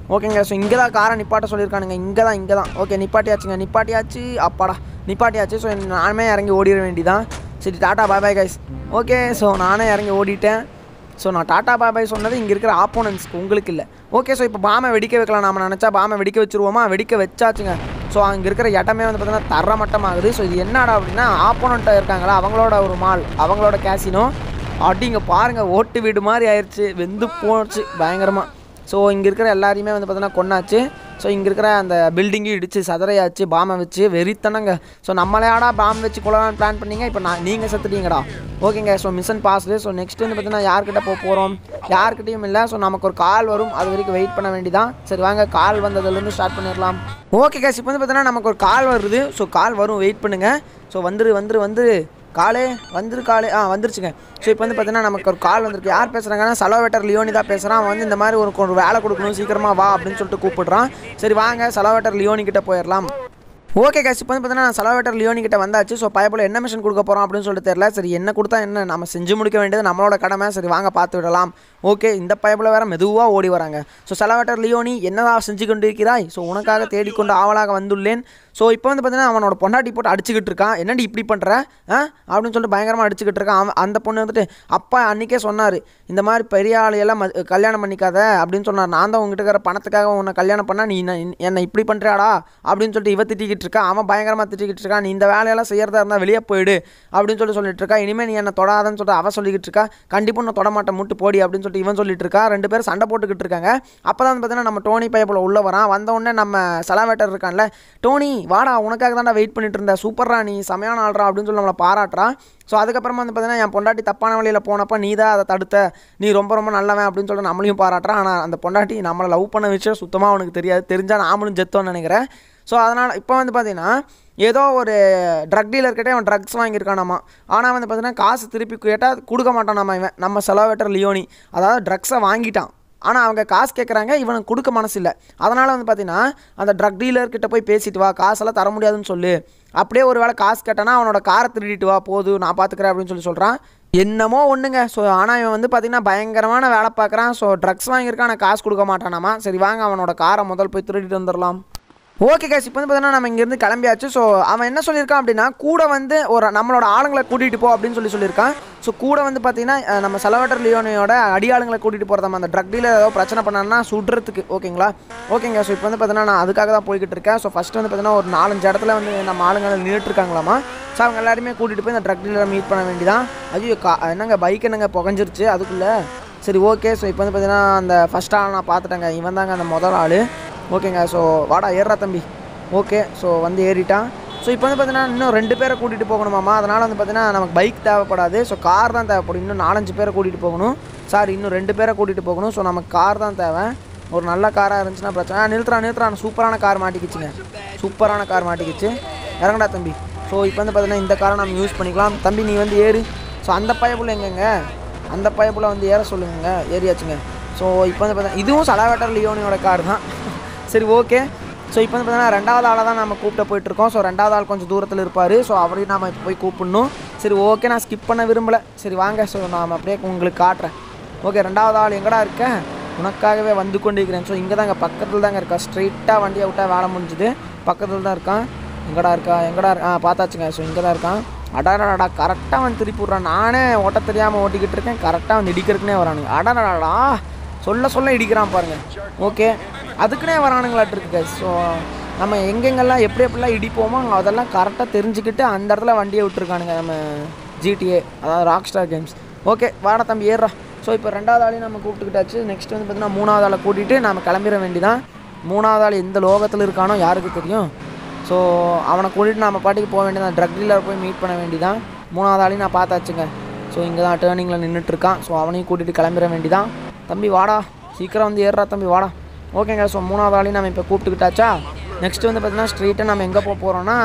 ஓகேங்க ஸோ இங்கே தான் காரை நிப்பாட்ட சொல்லியிருக்கானுங்க இங்கே தான் இங்கே தான் ஓகே நிப்பாட்டியாச்சுங்க நிப்பாட்டியாச்சு அப்பாடா நிப்பாட்டியாச்சு ஸோ நானுமே இறங்கி ஓடிட வேண்டியதான் சரி tata bye bye guys okay so நானே இறங்கி ஓடிட்டேன் ஸோ நான் டாட்டா பாபாய் சொன்னது இங்கே இருக்கிற ஆப்போனன்ஸ்க்கு உங்களுக்கு இல்லை ஓகே ஸோ இப்போ பாமை வெடிக்க வைக்கலாம் நாம நினச்சா பாமை வெடிக்க வச்சுருவோமா வெடிக்க வச்சாச்சுங்க ஸோ அங்கே இருக்கிற இடமே வந்து பார்த்தீங்கன்னா தரமட்டமாகுது ஸோ இது என்னடா அப்படின்னா ஆப்போனண்ட்டாக இருக்காங்களா அவங்களோட ஒரு மால் அவங்களோட கேசினோ அப்படிங்க பாருங்கள் ஓட்டு வீடு மாதிரி ஆயிடுச்சு வெந்து போச்சு பயங்கரமாக ஸோ இங்கே இருக்கிற எல்லாரையுமே வந்து பார்த்தீங்கன்னா கொன்னாச்சு ஸோ இங்கே இருக்கிற அந்த பில்டிங்கும் இடிச்சு சதறையாச்சு பாமை வச்சு வெறித்தனங்க ஸோ நம்மளையாடா பாம் வச்சு கொள்ளலாம்னு பிளான் பண்ணீங்க இப்போ நான் நீங்கள் செத்துட்டீங்கடா ஓகேங்க so mission passed so next வந்து பார்த்தீங்கன்னா யார்கிட்ட போக போகிறோம் யார்கிட்டையும் இல்லை ஸோ நமக்கு ஒரு கால் வரும் அது வரைக்கும் வெயிட் பண்ண வேண்டியதான் சரி வாங்க கால் வந்ததுலேருந்து ஸ்டார்ட் பண்ணிடலாம் ஓகே கேஸ் இப்போ வந்து பார்த்தீங்கன்னா நமக்கு ஒரு கால் வருது ஸோ கால் வரும் வெயிட் பண்ணுங்கள் ஸோ வந்துரு வந்துரு வந்துரு காலே வந்துரு காலே ஆ வந்துருச்சுங்க ஸோ இப்போ வந்து பார்த்தீங்கன்னா நமக்கு ஒரு கால் வந்திருக்கு யார் பேசுகிறாங்கன்னா சலோவேட்டர் லியோனி தான் பேசுகிறான் அவன் வந்து இந்த மாதிரி ஒரு ஒரு வேலை கொடுக்கணும் சீக்கிரமாக வா அப்படின்னு சொல்லிட்டு கூப்பிடுறான் சரி வாங்க சலோவேட்டர் லியோனி கிட்ட போயிடலாம் ஓகே கேஸ் இப்போ வந்து பார்த்தீங்கன்னா நான் சலோவேட்டர் லியோனி கிட்ட வந்தாச்சு ஸோ பயபோல என்ன மிஷன் கொடுக்க போகிறோம் அப்படின்னு சொல்லிட்டு தெரியல சரி என்ன கொடுத்தா என்ன நம்ம செஞ்சு முடிக்க வேண்டியது நம்மளோட கடமை சரி வாங்க பார்த்து விடலாம் ஓகே இந்த பயபோல வேற மெதுவாக ஓடி வராங்க ஸோ சலோவேட்டர் லியோனி என்னதான் செஞ்சு கொண்டு இருக்கிறாய் ஸோ உனக்காக தேடிக்கொண்டு ஆவலாக வந்துள்ளேன் ஸோ இப்போ வந்து பார்த்தீங்கன்னா அவனோட பொண்டாட்டி போட்டு அடிச்சுக்கிட்டு இருக்கான் என்னடி இப்படி பண்ணுற ஆ அப்படின்னு சொல்லிட்டு பயங்கரமாக அடிச்சுக்கிட்டு இருக்கான் அவன் அந்த பொண்ணு வந்துட்டு அப்பா அன்றைக்கே சொன்னார் இந்த மாதிரி பெரிய ஆளையெல்லாம் ம- கல்யாணம் பண்ணிக்காத அப்படின்னு சொன்னார் நான் தான் உங்ககிட்ட இருக்கிற பணத்துக்காக உன்னை கல்யாணம் பண்ணால் நீ என்ன- என்னை இப்படி பண்ணுறாடா அப்படின்னு சொல்லிட்டு இவ திட்டிக்கிட்டு இருக்கா அவன் பயங்கரமாக திட்டிக்கிட்டு இருக்கான் நீ இந்த வேலையெல்லாம் செய்யறதா இருந்தால் வெளியே போயிடு அப்படின்னு சொல்லி சொல்லிட்டு இருக்கா இனிமேல் நீ என்னை தொடாதன்னு சொல்லிட்டு அவ சொல்லிக்கிட்டு இருக்கா கண்டிப்பாக நான் தொட மாட்டேன் முட்டு போடி அப்படின்னு சொல்லிட்டு இவன் சொல்லிட்டு இருக்கா ரெண்டு பேரும் சண்டை போட்டுக்கிட்டு இருக்காங்க அப்போ தான் பார்த்தீங்கன்னா நம்ம டோனி பையப்பில் உள்ள வரான் வந்த உடனே நம்ம சலாவேட்டர் இருக்கான்ல டோனி வாடா உனக்காக தான்டா வெயிட் பண்ணிட்டு இருந்தேன் சூப்பர்ரா நீ செமையான ஆள்றா அப்படின்னு சொல்லி நம்மளை பாராட்டுறான் ஸோ அதுக்கப்புறமா வந்து பார்த்தீங்கன்னா என் பொண்டாட்டி தப்பான வழியில் போனப்போ நீ தான் அதை தடுத்த நீ ரொம்ப ரொம்ப நல்லவன் அப்படின்னு சொல்லிட்டு நம்மளையும் பாராட்டுறான் ஆனால் அந்த பொண்டாட்டி நம்மளை லவ் பண்ண விஷயம் சுத்தமாக அவனுக்கு தெரியாது தெரிஞ்சால் நாமளும் ஜெத்தோன்னு நினைக்கிறேன் ஸோ அதனால் இப்போ வந்து பார்த்தீங்கன்னா ஏதோ ஒரு ட்ரக் டீலர்கிட்டே அவன் ட்ரக்ஸ் வாங்கியிருக்கானாமா ஆனால் வந்து பார்த்தீங்கன்னா காசு திருப்பி கேட்டால் கொடுக்க மாட்டானாமா இவன் நம்ம செலவேட்டர் லியோனி அதாவது ட்ரக்ஸை வாங்கிட்டான் ஆனால் அவங்க காசு கேட்குறாங்க இவனுக்கு கொடுக்க மனசு இல்லை அதனால் வந்து பார்த்தீங்கன்னா அந்த ட்ரக் டீலர்கிட்ட போய் பேசிட்டு வா காசெல்லாம் தர முடியாதுன்னு சொல்லு அப்படியே ஒரு வேளை காசு கேட்டானா அவனோட காரை திருடிட்டு வா போதும் நான் பார்த்துக்கிறேன் அப்படின்னு சொல்லி சொல்கிறான் என்னமோ ஒன்றுங்க ஸோ ஆனால் இவன் வந்து பார்த்தீங்கன்னா பயங்கரமான வேலை பார்க்குறான் ஸோ ட்ரக்ஸ் வாங்கியிருக்கான் ஆனால் காசு கொடுக்க மாட்டானாமா சரி வாங்க அவனோட காரை முதல் போய் திருடிட்டு வந்துடலாம் ஓகே கேஸ் இப்போ வந்து பார்த்தீங்கன்னா நம்ம இங்கேருந்து கிளம்பியாச்சு ஸோ அவன் என்ன சொல்லியிருக்கான் அப்படின்னா கூட வந்து ஒரு நம்மளோட ஆளுங்களை கூட்டிகிட்டு போ அப்படின்னு சொல்லி சொல்லியிருக்கான் ஸோ கூட வந்து பார்த்தீங்கன்னா அஹ், நம்ம செலவட்டர் லியோனியோட அடியாளுங்களை கூட்டிகிட்டு போகிறதாம அந்த ட்ரக் டீலர் ஏதோ பிரச்சனை பண்ணான்னா சுடுறதுக்கு ஓகேங்களா ஓகேங்க ஸோ இப்போ வந்து பார்த்தீங்கன்னா நான் அதுக்காக தான் போய்கிட்டு இருக்கேன் ஸோ ஃபஸ்ட்டு வந்து பார்த்தீங்கன்னா ஒரு நாலஞ்சு இடத்துல வந்து நம்ம ஆளுங்க நின்றுட்டு இருக்காங்களாமா ஸோ அவங்க எல்லாருமே கூட்டிகிட்டு போய் இந்த ட்ரக் டீலரை மீட் பண்ண வேண்டியதான் ஐயோ கா என்னங்க பைக் என்னங்க புகஞ்சிருச்சு அதுக்குள்ளே சரி ஓகே ஸோ இப்போ வந்து பார்த்தீங்கன்னா அந்த ஃபஸ்ட் ஆள் நான் பார்த்துட்டேங்க இவன் தாங்க அந்த முதல் ஆள் ஓகேங்க ஸோ வாடா ஏறுறா தம்பி ஓகே ஸோ வந்து ஏறிட்டான் ஸோ இப்போ வந்து பார்த்தீங்கன்னா இன்னும் ரெண்டு பேரை கூட்டிகிட்டு போகணுமாமா அதனால் வந்து பார்த்தீங்கன்னா நமக்கு பைக் தேவைப்படாது ஸோ கார் தான் தேவைப்படும் இன்னும் நாலஞ்சு பேரை கூட்டிகிட்டு போகணும் சார் இன்னும் ரெண்டு பேரை கூட்டிகிட்டு போகணும் ஸோ நமக்கு கார் தான் தேவை ஒரு நல்ல காராக இருந்துச்சுன்னா பிரச்சனை ஆ, நிறுத்துறான் நிறுத்துறான் சூப்பரான கார் மாட்டிக்கிச்சுங்க சூப்பரான கார் மாட்டிக்கிச்சு இறங்கடா தம்பி ஸோ இப்போ வந்து பார்த்தீங்கன்னா இந்த காரை நம்ம யூஸ் பண்ணிக்கலாம் தம்பி நீ வந்து ஏறு ஸோ அந்த பயப்புள்ள எங்கங்க அந்த பயப்புள்ள வந்து ஏற சொல்லுங்க ஏறியாச்சுங்க ஸோ இப்போ வந்து பார்த்தீங்கன்னா இதுவும் சலாவேட்டர் லியோனியோட கார் தான் சரி ஓகே ஸோ இப்போ வந்து பார்த்தீங்கன்னா ரெண்டாவது ஆளை தான் நம்ம கூப்பிட்டு போயிட்டுருக்கோம் ஸோ ரெண்டாவது ஆள் கொஞ்சம் தூரத்தில் இருப்பார் ஸோ அவரையும் நாம இப்போ போய் கூப்பிடணும் சரி ஓகே நான் ஸ்கிப் பண்ண விரும்பலை சரி வாங்க ஸோ நான் அப்படியே உங்களுக்கு காட்டுறேன் ஓகே ரெண்டாவது ஆள் எங்கடா இருக்கேன் உனக்காகவே வந்து கொண்டிருக்கிறேன் ஸோ இங்கே தாங்க பக்கத்தில் தாங்க இருக்கா ஸ்ட்ரெயிட்டாக வண்டியை விட்டால் வேலை முடிஞ்சுது பக்கத்தில் தான் இருக்கான் எங்கடா இருக்கா எங்கடா இருக்கா ஆ பார்த்தாச்சுங்க ஸோ இங்கே தான் இருக்கான் அடாடாடா கரெக்டாக வந்து திருப்பி விட்றான் நானே ஓட்ட தெரியாமல் ஓட்டிக்கிட்டு இருக்கேன் கரெக்டாக வந்து இடிக்கிறதுக்குனே வரானுங்க அடாடாடா சொல்ல சொல்ல இடிக்கிறான் பாருங்க ஓகே அதுக்குனே வரானுங்களாட்டு இருக்கு guys. ஸோ நம்ம எங்கெங்கெல்லாம் எப்படி எப்படிலாம் இடிப்போமோ அதெல்லாம் கரெக்டாக தெரிஞ்சுக்கிட்டு அந்த இடத்துல வண்டியை விட்டுருக்கானுங்க நம்ம ஜிடிஏ அதாவது ராக் ஸ்டார் கேம்ஸ் ஓகே வாடா தம்பி ஏறுறா ஸோ இப்போ ரெண்டாவது ஆளையும் நம்ம கூப்பிட்டுக்கிட்டாச்சு நெக்ஸ்ட் வந்து பார்த்தீங்கன்னா மூணாவது ஆளை கூட்டிகிட்டு நம்ம கிளம்பிட வேண்டியதான் மூணாவது ஆள் எந்த லோகத்தில் இருக்கானோ யாருக்கு தெரியும் ஸோ அவனை கூட்டிகிட்டு நம்ம பாட்டுக்கு போக வேண்டியதான் ட்ரக் டீலர் போய் மீட் பண்ண வேண்டியதான் மூணாவது ஆளையும் நான் பார்த்தாச்சுங்க ஸோ இங்கே தான் டேர்னிங்கில் நின்றுட்டுருக்கான் ஸோ அவனையும் கூட்டிகிட்டு கிளம்பிட வேண்டியதான் தம்பி வாடா சீக்கிரம் வந்து ஏறுறா தம்பி வாடா ஓகேங்க ஸோ மூணாவது ஆளையும் நம்ம இப்போ கூப்பிட்டுக்கிட்டாச்சா நெக்ஸ்ட் வந்து பார்த்தீங்கன்னா ஸ்ட்ரெயிட்டாக நம்ம எங்கே போக போகிறோன்னா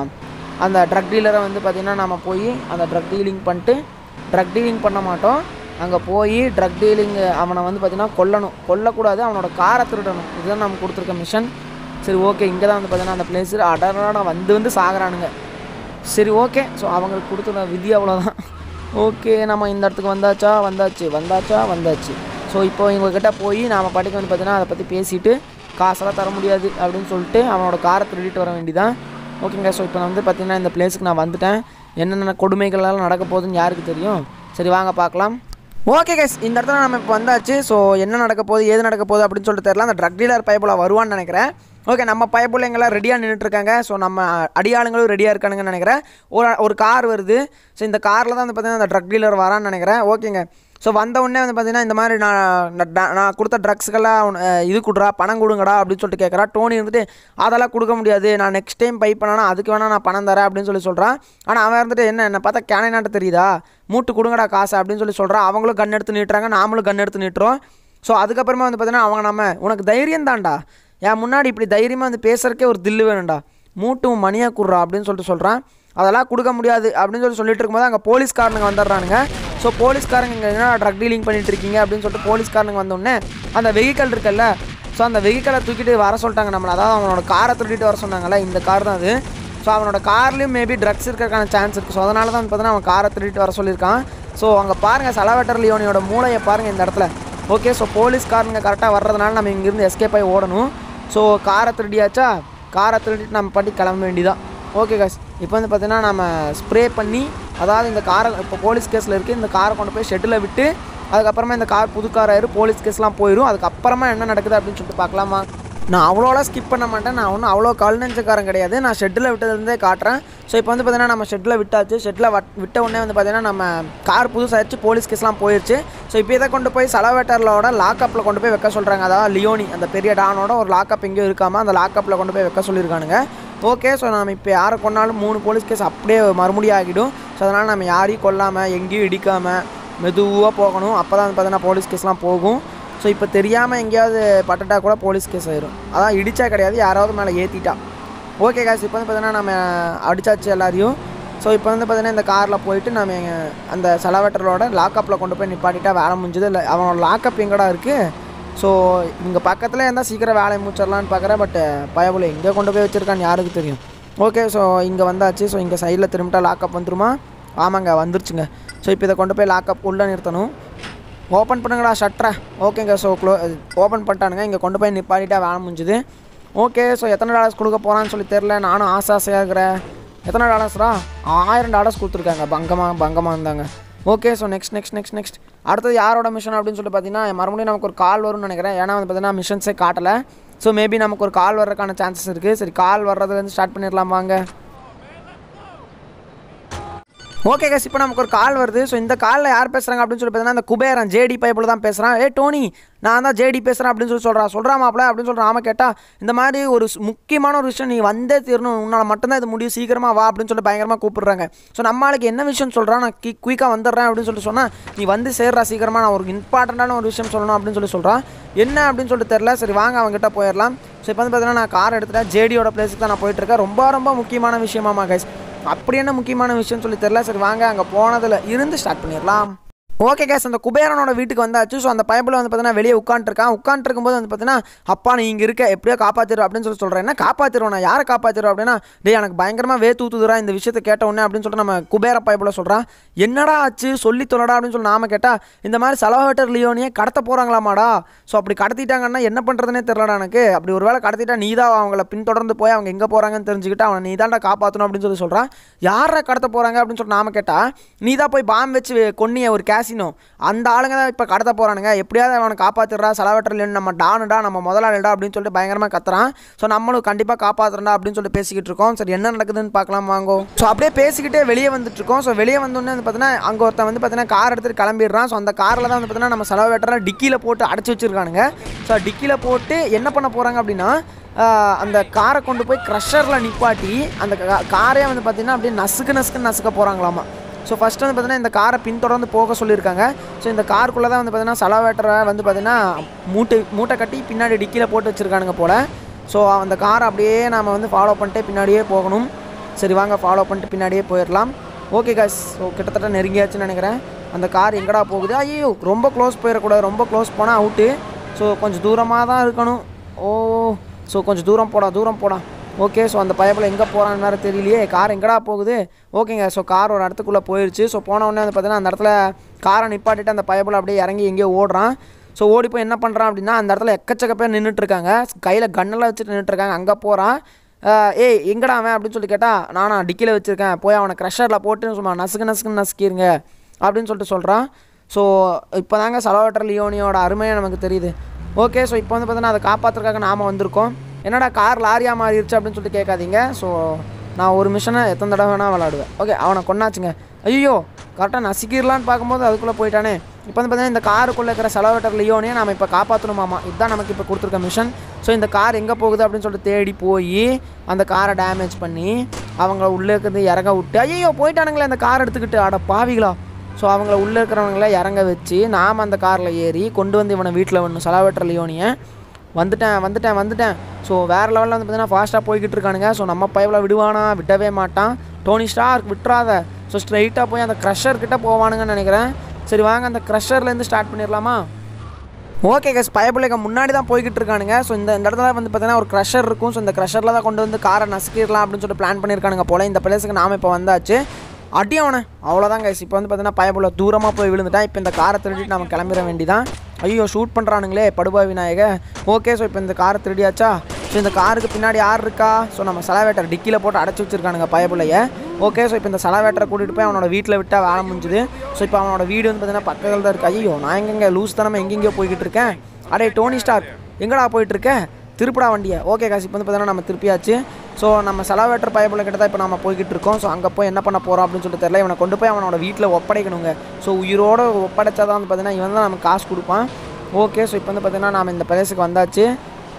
அந்த ட்ரக் டீலரை வந்து பார்த்திங்கன்னா நம்ம போய் அந்த ட்ரக் டீலிங் பண்ணிட்டு ட்ரக் டீலிங் பண்ண மாட்டோம் அங்கே போய் ட்ரக் டீலிங் அவனை வந்து பார்த்திங்கன்னா கொல்லணும் கொல்லக்கூடாது அவனோட காரை திருடணும் இதுதான் நம்ம கொடுத்துருக்க மிஷன் சரி ஓகே இங்கே தான் வந்து பார்த்தீங்கன்னா அந்த பிளேஸு அடராட வந்து வந்து சாகுறானுங்க சரி ஓகே ஸோ அவங்களுக்கு கொடுத்துற விதி அவ்வளோதான் ஓகே நம்ம இந்த இடத்துக்கு வந்தாச்சா வந்தாச்சு வந்தாச்சா வந்தாச்சு ஸோ இப்போ இவங்கக்கிட்ட போய் நாம பாட்டுக்கு வந்து பார்த்தீங்கன்னா அதை பற்றி பேசிட்டு காசெல்லாம் தர முடியாது அப்படின்னு சொல்லிட்டு அவனோட காரை திருடிட்டு வர வேண்டியதான் ஓகேங்க ஸோ இப்போ நான் வந்து பார்த்தீங்கன்னா இந்த பிளேஸுக்கு நான் வந்துட்டேன் என்னென்ன கொடுமைகள்லாம் நடக்க போகுதுன்னு யாருக்கு தெரியும் சரி வாங்க பார்க்கலாம் ஓகே கைஸ் இந்த இடத்துல நம்ம இப்போ வந்தாச்சு ஸோ என்ன நடக்க போகுது ஏது நடக்க போகுது அப்படின்னு சொல்லிட்டு தெரியல அந்த ட்ரக் டீலர் பைப்பில் வருவான்னு நினைக்கிறேன் ஓகே நம்ம பைப்புள்ளைங்களாம் ரெடியாக நின்றுட்டுருக்காங்க ஸோ நம்ம அடியாளுங்களும் ரெடியாக இருக்கானுங்கன்னு நினைக்கிறேன் ஒரு ஒரு கார் வருது ஸோ இந்த காரில் தான் வந்து பார்த்தீங்கன்னா அந்த ட்ரக் டீலர் வரான்னு நினைக்கிறேன் ஓகேங்க ஸோ வந்த உடனே வந்து பார்த்தீங்கன்னா இந்த மாதிரி நான் நான் ட- நான் கொடுத்த ட்ரக்ஸுக்கெல்லாம் உன- அஹ் இது கொடுறா பணம் கொடுங்கடா அப்படின்னு சொல்லிட்டு கேட்குறா டோனி இருந்துட்டு அதெல்லாம் கொடுக்க முடியாது நான் நெக்ஸ்ட் டைம் பை பண்ணனா அதுக்கு வேணால் நான் பணம் தரேன் அப்படின்னு சொல்லி சொல்கிறான் ஆனால் அவன் இருந்துட்டு என்ன என்ன பார்த்தா கேனைனாட்ட தெரியுதா மூட்டு கொடுங்கடா காசு அப்படின்னு சொல்லி சொல்கிறான் அவங்களும் கன் எடுத்து நீட்டுறாங்க நாமளும் கன் எடுத்து நீட்டுறோம் ஸோ அதுக்கப்புறமா வந்து பார்த்தீங்கன்னா அவங்க நம்ம உனக்கு தைரியம் தான்டா என் முன்னாடி இப்படி தைரியமாக வந்து பேசுறதுக்கே ஒரு தில்லு வேணும்டா மூட்டும் மணியாக குடுறா அப்படின்னு சொல்லிட்டு சொல்கிறான் அதெல்லாம் கொடுக்க முடியாது அப்படின்னு சொல்லி சொல்லிட்டு இருக்கும்போது அங்கே போலீஸ்காரனுங்க வந்துடுறானுங்க ஸோ போலீஸ்காரங்க இங்கே என்ன ட்ரக் டீலிங் பண்ணிட்டு இருக்கீங்க அப்படின்னு சொல்லிட்டு போலீஸ்காரனுங்க வந்தோடனே அந்த வெஹிக்கல் இருக்குல்ல ஸோ அந்த வெஹிக்கலை தூக்கிட்டு வர சொல்லிட்டாங்க நம்மளை அதாவது அவனோட காரை திருடிட்டு வர சொன்னாங்கல்ல இந்த கார் தான் அது ஸோ அவனோட கார்லேயும் மேபி ட்ரக்ஸ் இருக்கிறதுக்கான சான்ஸ் இருக்குது ஸோ அதனால தான் வந்து பார்த்தீங்கன்னா அவன் காரை திருடிட்டு வர சொல்லியிருக்கான் ஸோ அங்கே பாருங்கள் சலவேட்டர் லியோனியோட மூளையை பாருங்கள் இந்த இடத்துல ஓகே ஸோ போலீஸ்காரங்க கரெக்டாக வர்றதுனால நம்ம இங்கேருந்து எஸ்கேப் ஆகி ஓடணும் ஸோ காரை திருடியாச்சா காரை திருடிட்டு நம்ம பண்ணி கிளம்ப வேண்டியதான் ஓகே காஸ் இப்போ வந்து பார்த்தீங்கன்னா நம்ம ஸ்ப்ரே பண்ணி அதாவது இந்த காரை இப்போ போலீஸ் கேஸில் இருக்குது இந்த காரை கொண்டு போய் ஷெட்டில் விட்டு அதுக்கப்புறமா இந்த கார் புது கார் ஆயிரும் போலீஸ் கேஸ்லாம் போயிடும் அதுக்கப்புறமா என்ன நடக்குது அப்படின்னு சொல்லிட்டு பார்க்கலாமா நான் அவ்வளோலாம் ஸ்கிப் பண்ண மாட்டேன் நான் ஒன்றும் அவ்வளோ கல் நெஞ்சக்காரன் கிடையாது நான் ஷெட்டில் விட்டதுலேருந்தே காட்டுறேன் ஸோ இப்போ வந்து பார்த்தீங்கன்னா நம்ம ஷெட்டில் விட்டாச்சு ஷெட்டில் விட்ட உடனே வந்து பார்த்தீங்கன்னா நம்ம கார் புதுசாகிடுச்சு போலீஸ் கேஸ்லாம் போயிடுச்சு ஸோ இப்போ இதை கொண்டு போய் சலவேட்டர்லோட லாக்கப்பில் கொண்டு போய் வைக்க சொல்கிறாங்க அதாவது லியோனி அந்த பெரிய டானோட ஒரு லாக்கப் எங்கேயும் இருக்காமல் அந்த லாக்கப்பில் கொண்டு போய் வைக்க சொல்லியிருக்கானுங்க ஓகே ஸோ நம்ம இப்போ யாரை கொண்டாலும் மூணு போலீஸ் கேஸ் அப்படியே மறுபடியும் ஆகிடும் ஸோ அதனால் நம்ம யாரையும் கொல்லாமல் எங்கேயும் இடிக்காமல் மெதுவாக போகணும் அப்போ தான் வந்து பார்த்தீங்கன்னா போலீஸ் கேஸ்லாம் போகும் ஸோ இப்போ தெரியாமல் எங்கேயாவது பட்டுட்டா கூட போலீஸ் கேஸ் ஆயிரும் அதான் இடிச்சா கிடையாது யாராவது மேலே ஏற்றிட்டா ஓகே காசு இப்போ வந்து பார்த்தீங்கன்னா நம்ம அடிச்சாச்சு எல்லாரையும் ஸோ இப்போ வந்து பார்த்தீங்கன்னா இந்த காரில் போயிட்டு நம்ம எங்க- அந்த செலவேட்டரோட லாக்கப்பில் கொண்டு போய் நிப்பாட்டிட்டா வேலை முடிஞ்சது இல்லை அவனோட லாக்கப் எங்கடா இருக்குது ஸோ இங்கே பக்கத்தில் இருந்தால் சீக்கிரம் வேலையை முடிச்சிடலான்னு பார்க்குறேன் பட் பயபுல எங்கே கொண்டு போய் வச்சுருக்கான்னு யாருக்கு தெரியும் ஓகே ஸோ இங்கே வந்தாச்சு ஸோ இங்கே சைடில் திரும்பிட்டா லாக்கப் வந்துருமா ஆமாங்க வந்துருச்சுங்க ஸோ இப்போ இதை கொண்டு போய் லாக்கப் உள்ளே நிறுத்தணும் ஓப்பன் பண்ணுங்கடா ஷட்டரை ஓகேங்க ஸோ க்ளோ ஓப்பன் பண்ணிட்டானுங்க இங்கே கொண்டு போய் நிப்பாட்டிட்டா வேலை முடிஞ்சுது ஓகே ஸோ எத்தனை டாலர்ஸ் கொடுக்க போகிறான்னு சொல்லி தெரில நானும் ஆசை ஆசையாக இருக்கிறேன் எத்தனை டாலர்ஸ்ரா ஆயிரம் டாலர்ஸ் கொடுத்துருக்காங்க பங்கமாக பங்கமாக இருந்தாங்க okay so next next next next அடுத்தது யாரோட மிஷன் அப்படின்னு சொல்லிட்டு பார்த்தீங்கன்னா மறுபடியும் நமக்கு ஒரு கால் வரும்னு நினைக்கிறேன் ஏன்னா வந்து பார்த்தீங்கன்னா மிஷன்ஸே காட்டலை ஸோ மேபி நமக்கு ஒரு கால் வர்றதுக்கான சான்சஸ் இருக்குது சரி கால் வர்றதுலேருந்து ஸ்டார்ட் பண்ணிடலாம் வாங்க ஓகே கஸ் இப்போ நமக்கு ஒரு கால் வருது ஸோ இந்த காலில் யார் பேசுகிறாங்க அப்படின்னு சொல்லி பார்த்தீங்கன்னா இந்த குபேரன் ஜேடி பைப்பில் தான் பேசுகிறான் ஏ டோனி நான் தான் ஜேடி பேசுகிறேன் அப்படின்னு சொல்லி சொல்கிறான் சொல்கிறா மாப்பிள அப்படின்னு சொல்கிறான் ஆமாம் கேட்டால் இந்த மாதிரி ஒரு ஸ்- முக்கியமான ஒரு விஷயம் நீ வந்தே தீரணும் உன்னால் மட்டும்தான் இது முடியும் சீக்கிரமாக வா அப்படின்னு சொல்லிட்டு பயங்கரமாக கூப்பிடுறாங்க ஸோ நம்ம ஆளுக்கு என்ன விஷயம் சொல்கிறான் நான் கி குயிக்காக வந்துடுறேன் அப்படின்னு சொல்லிட்டு சொன்னால் நீ வந்து சேர்றா சீக்கிரமாக நான் ஒரு இம்பார்ட்டண்ட்டான ஒரு விஷயம் சொல்லணும் அப்படின்னு சொல்லி சொல்கிறான் என்ன அப்படின்னு சொல்லிட்டு தெரில சரி வாங்க அவங்ககிட்ட போயிடலாம் ஸோ இப்போ வந்து பார்த்தீங்கன்னா நான் கார் எடுத்துட்டேன் ஜேடியோட பிளேஸுக்கு தான் நான் போயிட்டுருக்கேன் ரொம்ப ரொம்ப முக்கியமான விஷயமாமா கைஸ் அப்படி என்ன முக்கியமான விஷயம் சொல்லி தெரில சரி வாங்க அங்கே போனதில் இருந்து ஸ்டார்ட் பண்ணிடலாம் ஓகே கேஸ் அந்த குபேரனோட வீட்டுக்கு வந்தாச்சு ஸோ அந்த பைப்பில் வந்து பார்த்தீங்கன்னா வெளியே உட்காந்துருக்கான் உட்காந்துருக்கும்போது வந்து பார்த்தீங்கன்னா அப்பா நீ இங்கே இருக்க எப்படியோ காப்பாற்றிடும் அப்படின்னு சொல்லி சொல்கிறேன் என்ன காப்பாற்றிடுவோம் நான் யாரை காப்பாற்றிடுவோம் அப்படின்னா டேய் எனக்கு பயங்கரமாக வே தூத்துதுரா இந்த விஷயத்தை கேட்ட உடனே அப்படின்னு சொல்லிட்டு நம்ம குபேர பைப்பில் சொல்கிறான் என்னடா ஆச்சு சொல்லி தொலைடா அப்படின்னு சொல்லி நாம கேட்டால் இந்த மாதிரி செலவேட்டர் லியோனியே கடத்த போகிறாங்களாமாடா ஸோ அப்படி கடத்திட்டாங்கன்னா என்ன பண்ணுறதுனே தெரிலடா எனக்கு அப்படி ஒரு வேளை கடத்திட்டா நீ தான் அவங்கள பின்தொடர்ந்து போய் அவங்க எங்கே போகிறாங்கன்னு தெரிஞ்சுக்கிட்டு அவனை நீ தான்டா காப்பாற்றணும் அப்படின்னு சொல்லி சொல்கிறான் யாரை கடத்த போகிறாங்க அப்படின்னு சொல்லி நாம கேட்டால் நீ தான் போய் பாம்பு வச்சு கொன்னிய ஒரு கேசினோ அந்த ஆளுங்க தான் இப்போ கடத்த போகிறானுங்க எப்படியாவது அவனை காப்பாற்றிடுறா செலவேட்டர் நம்ம டானுடா நம்ம முதலாளிடா அப்படின்னு சொல்லிட்டு பயங்கரமாக கத்துறான் ஸோ நம்மளும் கண்டிப்பாக காப்பாற்றுறா அப்படின்னு சொல்லிட்டு பேசிக்கிட்டு இருக்கோம் சரி என்ன நடக்குதுன்னு பார்க்கலாம் வாங்கோ ஸோ அப்படியே பேசிக்கிட்டே வெளியே வந்துட்டு இருக்கோம் ஸோ வெளியே வந்தோடனே வந்து பார்த்தீங்கன்னா அங்கே ஒருத்தன் வந்து பார்த்தீங்கன்னா கார் எடுத்துட்டு கிளம்பிடுறான் ஸோ அந்த காரில் தான் வந்து பார்த்தீங்கன்னா நம்ம செலவேட்டரை டிக்கியில் போட்டு அடைச்சி வச்சிருக்கானுங்க ஸோ டிக்கியில் போட்டு என்ன பண்ண போகிறாங்க அப்படின்னா ஆஹ், அந்த காரை கொண்டு போய் க்ரஷரில் நிப்பாட்டி அந்த கா- காரே வந்து பார்த்தீங்கன்னா அப்படியே நசுக்கு நசுக்குன்னு நசுக்க போகிறாங்களாமா ஸோ ஃபஸ்ட்டு வந்து பார்த்தீங்கன்னா இந்த காரை பின்தொடர்ந்து போக சொல்லியிருக்காங்க ஸோ இந்த காருக்குள்ளே தான் வந்து பார்த்தீங்கன்னா செலவேட்டரை வந்து பார்த்தீங்கன்னா மூட்டை மூட்டை கட்டி பின்னாடி டிக்கியில் போட்டு வச்சுருக்கானுங்க போல் ஸோ அந்த காரை அப்படியே நாம் வந்து ஃபாலோ பண்ணிட்டே பின்னாடியே போகணும் சரி வாங்க ஃபாலோ பண்ணிட்டு பின்னாடியே போயிடலாம் ஓகே காஸ் ஸோ கிட்டத்தட்ட நெருங்கியாச்சுன்னு நினைக்கிறேன் அந்த கார் எங்கடா போகுது ஐயோ ரொம்ப க்ளோஸ் போயிடக்கூடாது ரொம்ப க்ளோஸ் போனால் அவுட்டு ஸோ கொஞ்சம் தூரமாக தான் இருக்கணும் ஓ ஸோ கொஞ்சம் தூரம் போடா தூரம் போடா ஓகே ஸோ அந்த பயப்பில் எங்கே போகிறான்னு வேறு தெரியலையே கார் எங்கடா போகுது ஓகேங்க ஸோ கார் ஒரு இடத்துக்குள்ளே போயிடுச்சு ஸோ போன உடனே வந்து பார்த்தீங்கன்னா அந்த இடத்துல காரை நிப்பாட்டிட்டு அந்த பயப்பில் அப்படியே இறங்கி எங்கேயோ ஓடுறான் ஸோ ஓடி போய் என்ன பண்ணுறான் அப்படின்னா அந்த இடத்துல எக்கச்சக்க பேர் நின்றுட்டுருக்காங்க கையில் கண்ணெல்லாம் வச்சுட்டு நின்றுட்டுருக்காங்க அங்கே போகிறான் ஏய் எங்கடா அவன் அப்படின்னு சொல்லி கேட்டால் நானா டிக்கியில் வச்சுருக்கேன் போய் அவனை க்ரஷரில் போட்டு சும்மா நசுக்கு நசுக்குன்னு நசுக்கிருங்க அப்படின்னு சொல்லிட்டு சொல்கிறான் ஸோ இப்போ தாங்க சலவாட்டர் லியோனியோட அருமையை நமக்கு தெரியுது ஓகே ஸோ இப்போ வந்து பார்த்தீங்கன்னா அதை காப்பாற்றுறதுக்காக நாம் வந்திருக்கோம் என்னடா கார் லாரியாக மாறிடுச்சு அப்படின்னு சொல்லிட்டு கேட்காதீங்க ஸோ நான் ஒரு மிஷனை எத்தனை தடவை வேணால் விளாடுவேன் ஓகே அவனை கொண்டாச்சுங்க ஐயோ கரெக்டாக நசிக்கிடலான்னு பார்க்கும்போது அதுக்குள்ளே போயிட்டானே இப்போ வந்து பார்த்தீங்கன்னா இந்த காருக்குள்ளே இருக்கிற செலவேட்டர் லியோனே நம்ம இப்போ காப்பாற்றணுமாமா இதுதான் நமக்கு இப்போ கொடுத்துருக்க மிஷன் ஸோ இந்த கார் எங்கே போகுது அப்படின்னு சொல்லிட்டு தேடி போய் அந்த காரை டேமேஜ் பண்ணி அவங்க உள்ளே இருக்கிறது இறங்க விட்டு ஐயோ போயிட்டானுங்களே அந்த கார் எடுத்துக்கிட்டு அட பாவிகளா ஸோ அவங்கள உள்ளே இருக்கிறவங்கள இறங்க வச்சு நாம் அந்த காரில் ஏறி கொண்டு வந்து இவனை வீட்டில் ஒன்று செலவேட்டர் லியோனியை வந்துட்டேன் வந்துட்டேன் வந்துட்டேன் ஸோ வேறு லெவலில் வந்து பார்த்தீங்கன்னா ஃபாஸ்ட்டாக போய்கிட்டு இருக்கானுங்க ஸோ நம்ம பைப்பில் விடுவானா விடவே மாட்டான் டோனி ஸ்டார் விட்டுறாத ஸோ ஸ்ட்ரைட்டாக போய் அந்த க்ரஷர் கிட்ட போவானுங்கன்னு நினைக்கிறேன் சரி வாங்க அந்த க்ரஷர்லேருந்து ஸ்டார்ட் பண்ணிடலாமா ஓகே கேஸ் பயப்பிள்ளைக்கு முன்னாடி தான் போய்கிட்டு இருக்கானுங்க ஸோ இந்த இந்த இடத்துல வந்து பார்த்தீங்கன்னா ஒரு க்ரஷர் இருக்கும் ஸோ இந்த க்ரஷரில் தான் கொண்டு வந்து காரை நசுக்கிடலாம் அப்படின்னு சொல்லிட்டு பிளான் பண்ணியிருக்கானுங்க போல இந்த பிளேஸுக்கு நாம இப்போ வந்தாச்சு அடி அவனை அவ்வளோதான் கைஸ் இப்போ வந்து பார்த்தீங்கன்னா பயப்புள்ள தூரமாக போய் விழுந்துட்டான் இப்போ இந்த காரை திருடிட்டு நம்ம கிளம்பிட வேண்டிதான் ஐயோ ஷூட் பண்ணுறானுங்களே படுபா விநாயக ஓகே ஸோ இப்போ இந்த காரை திருடியாச்சா ஸோ இந்த காருக்கு பின்னாடி யார் இருக்கா ஸோ நம்ம சலவேட்டர் டிக்கியில் போட்டு அடைச்சி வச்சிருக்கானுங்க பயப்புள்ளைய ஓகே ஸோ இப்போ இந்த சலவேட்டரை கூட்டிகிட்டு போய் அவனோட வீட்டில் விட்டால் வேலை முடிஞ்சுது ஸோ இப்போ அவனோட வீடு வந்து பார்த்தீங்கன்னா பக்கத்தில் தான் இருக்குது ஐயோ நான் எங்கெங்க லூஸ் தனமாக எங்கெங்கேயோ போய்கிட்டு இருக்கேன் அடே டோனி ஸ்டார் எங்கடா போயிட்டு இருக்க திருப்படா வண்டியை ஓகே காசு இப்போ வந்து பார்த்தீங்கன்னா நம்ம திருப்பியாச்சு ஸோ நம்ம செலவேட்டர் பயப்புல கிட்ட தான் இப்போ நம்ம போய்கிட்டு இருக்கோம் ஸோ அங்கே போய் என்ன பண்ண போகிறோம் அப்படின்னு சொல்லிட்டு தெரியல இவனை கொண்டு போய் அவனோட வீட்டில் ஒப்படைக்கணுங்க ஸோ உயிரோடு ஒப்படைச்சா தான் வந்து பார்த்தீங்கன்னா இவன் தான் நமக்கு காசு கொடுப்பான் ஓகே ஸோ இப்போ வந்து பார்த்தீங்கன்னா நம்ம இந்த பிளேஸுக்கு வந்தாச்சு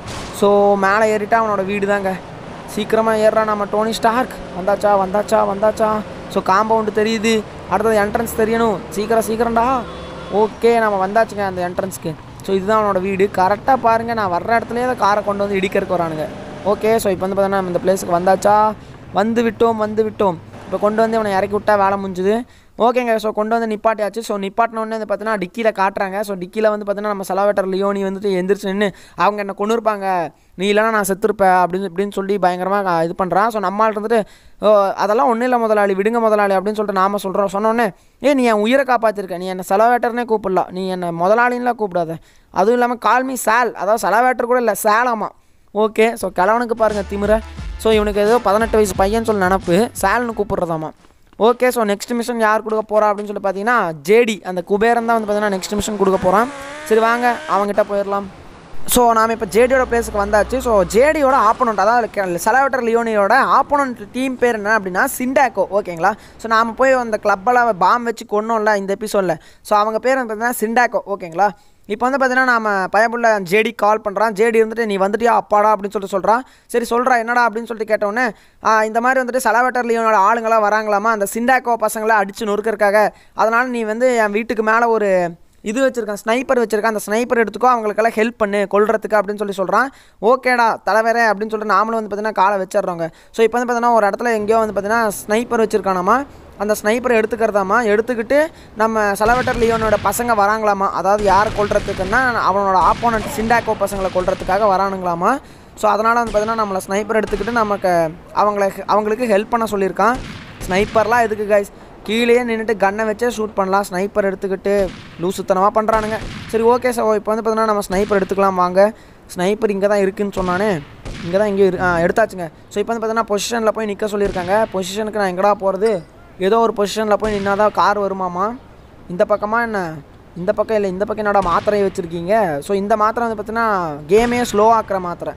ஸோ மேலே ஏறிட்டா அவனோட வீடு தாங்க சீக்கிரமாக ஏறுறான் நம்ம டோனி ஸ்டார்க் வந்தாச்சா வந்தாச்சா வந்தாச்சா ஸோ காம்பவுண்டு தெரியுது அடுத்தது என்ட்ரன்ஸ் தெரியணும் சீக்கிரம் சீக்கிரம்டா ஓகே நம்ம வந்தாச்சுங்க அந்த என்ட்ரன்ஸ்க்கு ஸோ இதுதான் அவனோட வீடு கரெக்டாக பாருங்கள் நான் வர்ற இடத்துலேயே தான் காரை கொண்டு வந்து இடிக்கிறதுக்கு வரானுங்க ஓகே ஸோ இப்போ வந்து பார்த்தீங்கன்னா நம்ம இந்த பிளேஸுக்கு வந்தாச்சா வந்து விட்டோம் வந்து விட்டோம் இப்போ கொண்டு வந்து இவனை இறக்கி விட்டா வேலை முடிஞ்சுது ஓகேங்க ஸோ கொண்டு வந்து நிப்பாட்டியாச்சு ஸோ நிப்பாட்டின உடனே வந்து பார்த்தீங்கன்னா டிக்கியில் காட்டுறாங்க ஸோ டிக்கியில் வந்து பார்த்தீங்கன்னா நம்ம செலவேட்டர் லியோனி வந்துட்டு எந்திரிச்சு நின்று அவங்க என்ன கொண்டு இருப்பாங்க நீ இல்லைனா நான் செத்துருப்பேன் அப்படின்னு இப்படின்னு சொல்லி பயங்கரமாக இது பண்ணுறான் ஸோ நம்மால் இருந்துட்டு "ஓ, அதெல்லாம் ஒன்றும் இல்லை முதலாளி விடுங்க முதலாளி அப்படின்னு சொல்லிட்டு நாம சொல்கிறோம் சொன்னோடனே ஏ நீ என் உயிரை காப்பாற்றிருக்க நீ என்னை செலவேட்டர்னே கூப்பிடலாம் நீ என்னை முதலாளின்லாம் கூப்பிடாத அதுவும் இல்லாமல் கால்மி சால் அதாவது செலவேட்டர் கூட இல்லை சேலாமா ஓகே ஸோ கிழவனுக்கு பாருங்கள் திமிர ஸோ இவனுக்கு ஏதோ பதினெட்டு வயசு பையன் சொல்லி நினப்பு சால்னு கூப்பிட்றதாமா ஓகே ஸோ நெக்ஸ்ட் மிஷன் யார் கொடுக்க போகிறா அப்படின்னு சொல்லி பார்த்தீங்கன்னா ஜேடி அந்த குபேரன் தான் வந்து பார்த்தீங்கன்னா நெக்ஸ்ட் மிஷன் கொடுக்க போகிறான் சரி வாங்க அவங்ககிட்ட போயிடலாம் ஸோ நாம் இப்போ ஜேடியோட பிளேஸுக்கு வந்தாச்சு ஸோ ஜேடியோட ஆப்போனண்ட் அதாவது செலவேட்டர் லியோனியோட ஆப்போனண்ட் டீம் பேர் என்ன அப்படின்னா சிண்டாக்கோ ஓகேங்களா ஸோ நாம் போய் அந்த கிளப்பில் பாம் வச்சு கொன்னோம்ல இந்த எபிசோடில் ஸோ அவங்க பேர் வந்து பார்த்தீங்கன்னா சிண்டாக்கோ ஓகேங்களா இப்போ வந்து பார்த்தீங்கன்னா நம்ம பயப்புள்ள ஜேடி கால் பண்ணுறான் ஜேடி இருந்துட்டு நீ வந்துட்டியா அப்பாடா அப்படின்னு சொல்லிட்டு சொல்கிறான் சரி சொல்கிறா என்னடா அப்படின்னு சொல்லிட்டு கேட்டோன்னே "ஆ, இந்த மாதிரி வந்துட்டு செலவேட்டர் லியோனோட ஆளுங்களாம் வராங்களாமா அந்த சிண்டாக்கோ பசங்களை அடித்து நொறுக்கிறதுக்காக அதனால் நீ வந்து என் வீட்டுக்கு மேலே ஒரு இது வச்சிருக்கான் ஸ்னைப்பர் வச்சிருக்கான் அந்த ஸ்னைப்பர் எடுத்துக்கோ அவங்களுக்கெல்லாம் ஹெல்ப் பண்ணு கொல்றதுக்கு அப்படின்னு சொல்லி சொல்கிறான் ஓகேடா தலைவரே அப்படின்னு சொல்லிட்டு நாமளும் வந்து பார்த்தீங்கன்னா காலை வச்சிடுறோங்க ஸோ இப்போ வந்து பார்த்தீங்கன்னா ஒரு இடத்துல எங்கேயோ வந்து பார்த்தீங்கன்னா ஸ்னைப்பர் வச்சிருக்கானாமா அந்த ஸ்னைப்பரை எடுத்துக்கிறதாமா எடுத்துக்கிட்டு நம்ம செலவேட்டர் லியோனோட பசங்க வராங்களாமா அதாவது யாரை கொல்றதுக்குன்னா அவனோட ஆப்போனண்ட் சிண்டாக்கோ பசங்களை கொல்றதுக்காக வரானுங்களாமா ஸோ அதனால் வந்து பார்த்தீங்கன்னா நம்மளை ஸ்னைப்பர் எடுத்துக்கிட்டு நமக்கு அவங்கள அவங்களுக்கு ஹெல்ப் பண்ண சொல்லியிருக்கான் ஸ்னைப்பர்லாம் எதுக்கு கைஸ் கீழேயே நின்றுட்டு கன்னை வச்சே ஷூட் பண்ணலாம் ஸ்னைப்பர் எடுத்துக்கிட்டு லூசுத்தனமாக பண்ணுறானுங்க சரி ஓகே சார் இப்போ வந்து பார்த்தீங்கன்னா நம்ம ஸ்னைப்பர் எடுத்துக்கலாம் வாங்க ஸ்னைப்பர் இங்கே தான் இருக்குன்னு சொன்னானே இங்கே தான் இங்கே ஆ எடுத்தாச்சுங்க ஸோ இப்போ வந்து பார்த்தீங்கன்னா பொசிஷனில் போய் நிற்க சொல்லியிருக்காங்க பொசிஷனுக்கு நான் எங்கடா போகிறது ஏதோ ஒரு பொசிஷனில் போய் நின்னா தான் கார் வருமாமா இந்த பக்கமாக என்ன இந்த பக்கம் இல்லை இந்த பக்கம் என்னடா மாத்திரை வச்சுருக்கீங்க ஸோ இந்த மாத்திரை வந்து பார்த்தீங்கன்னா கேமே ஸ்லோ ஆக்குற மாத்திரை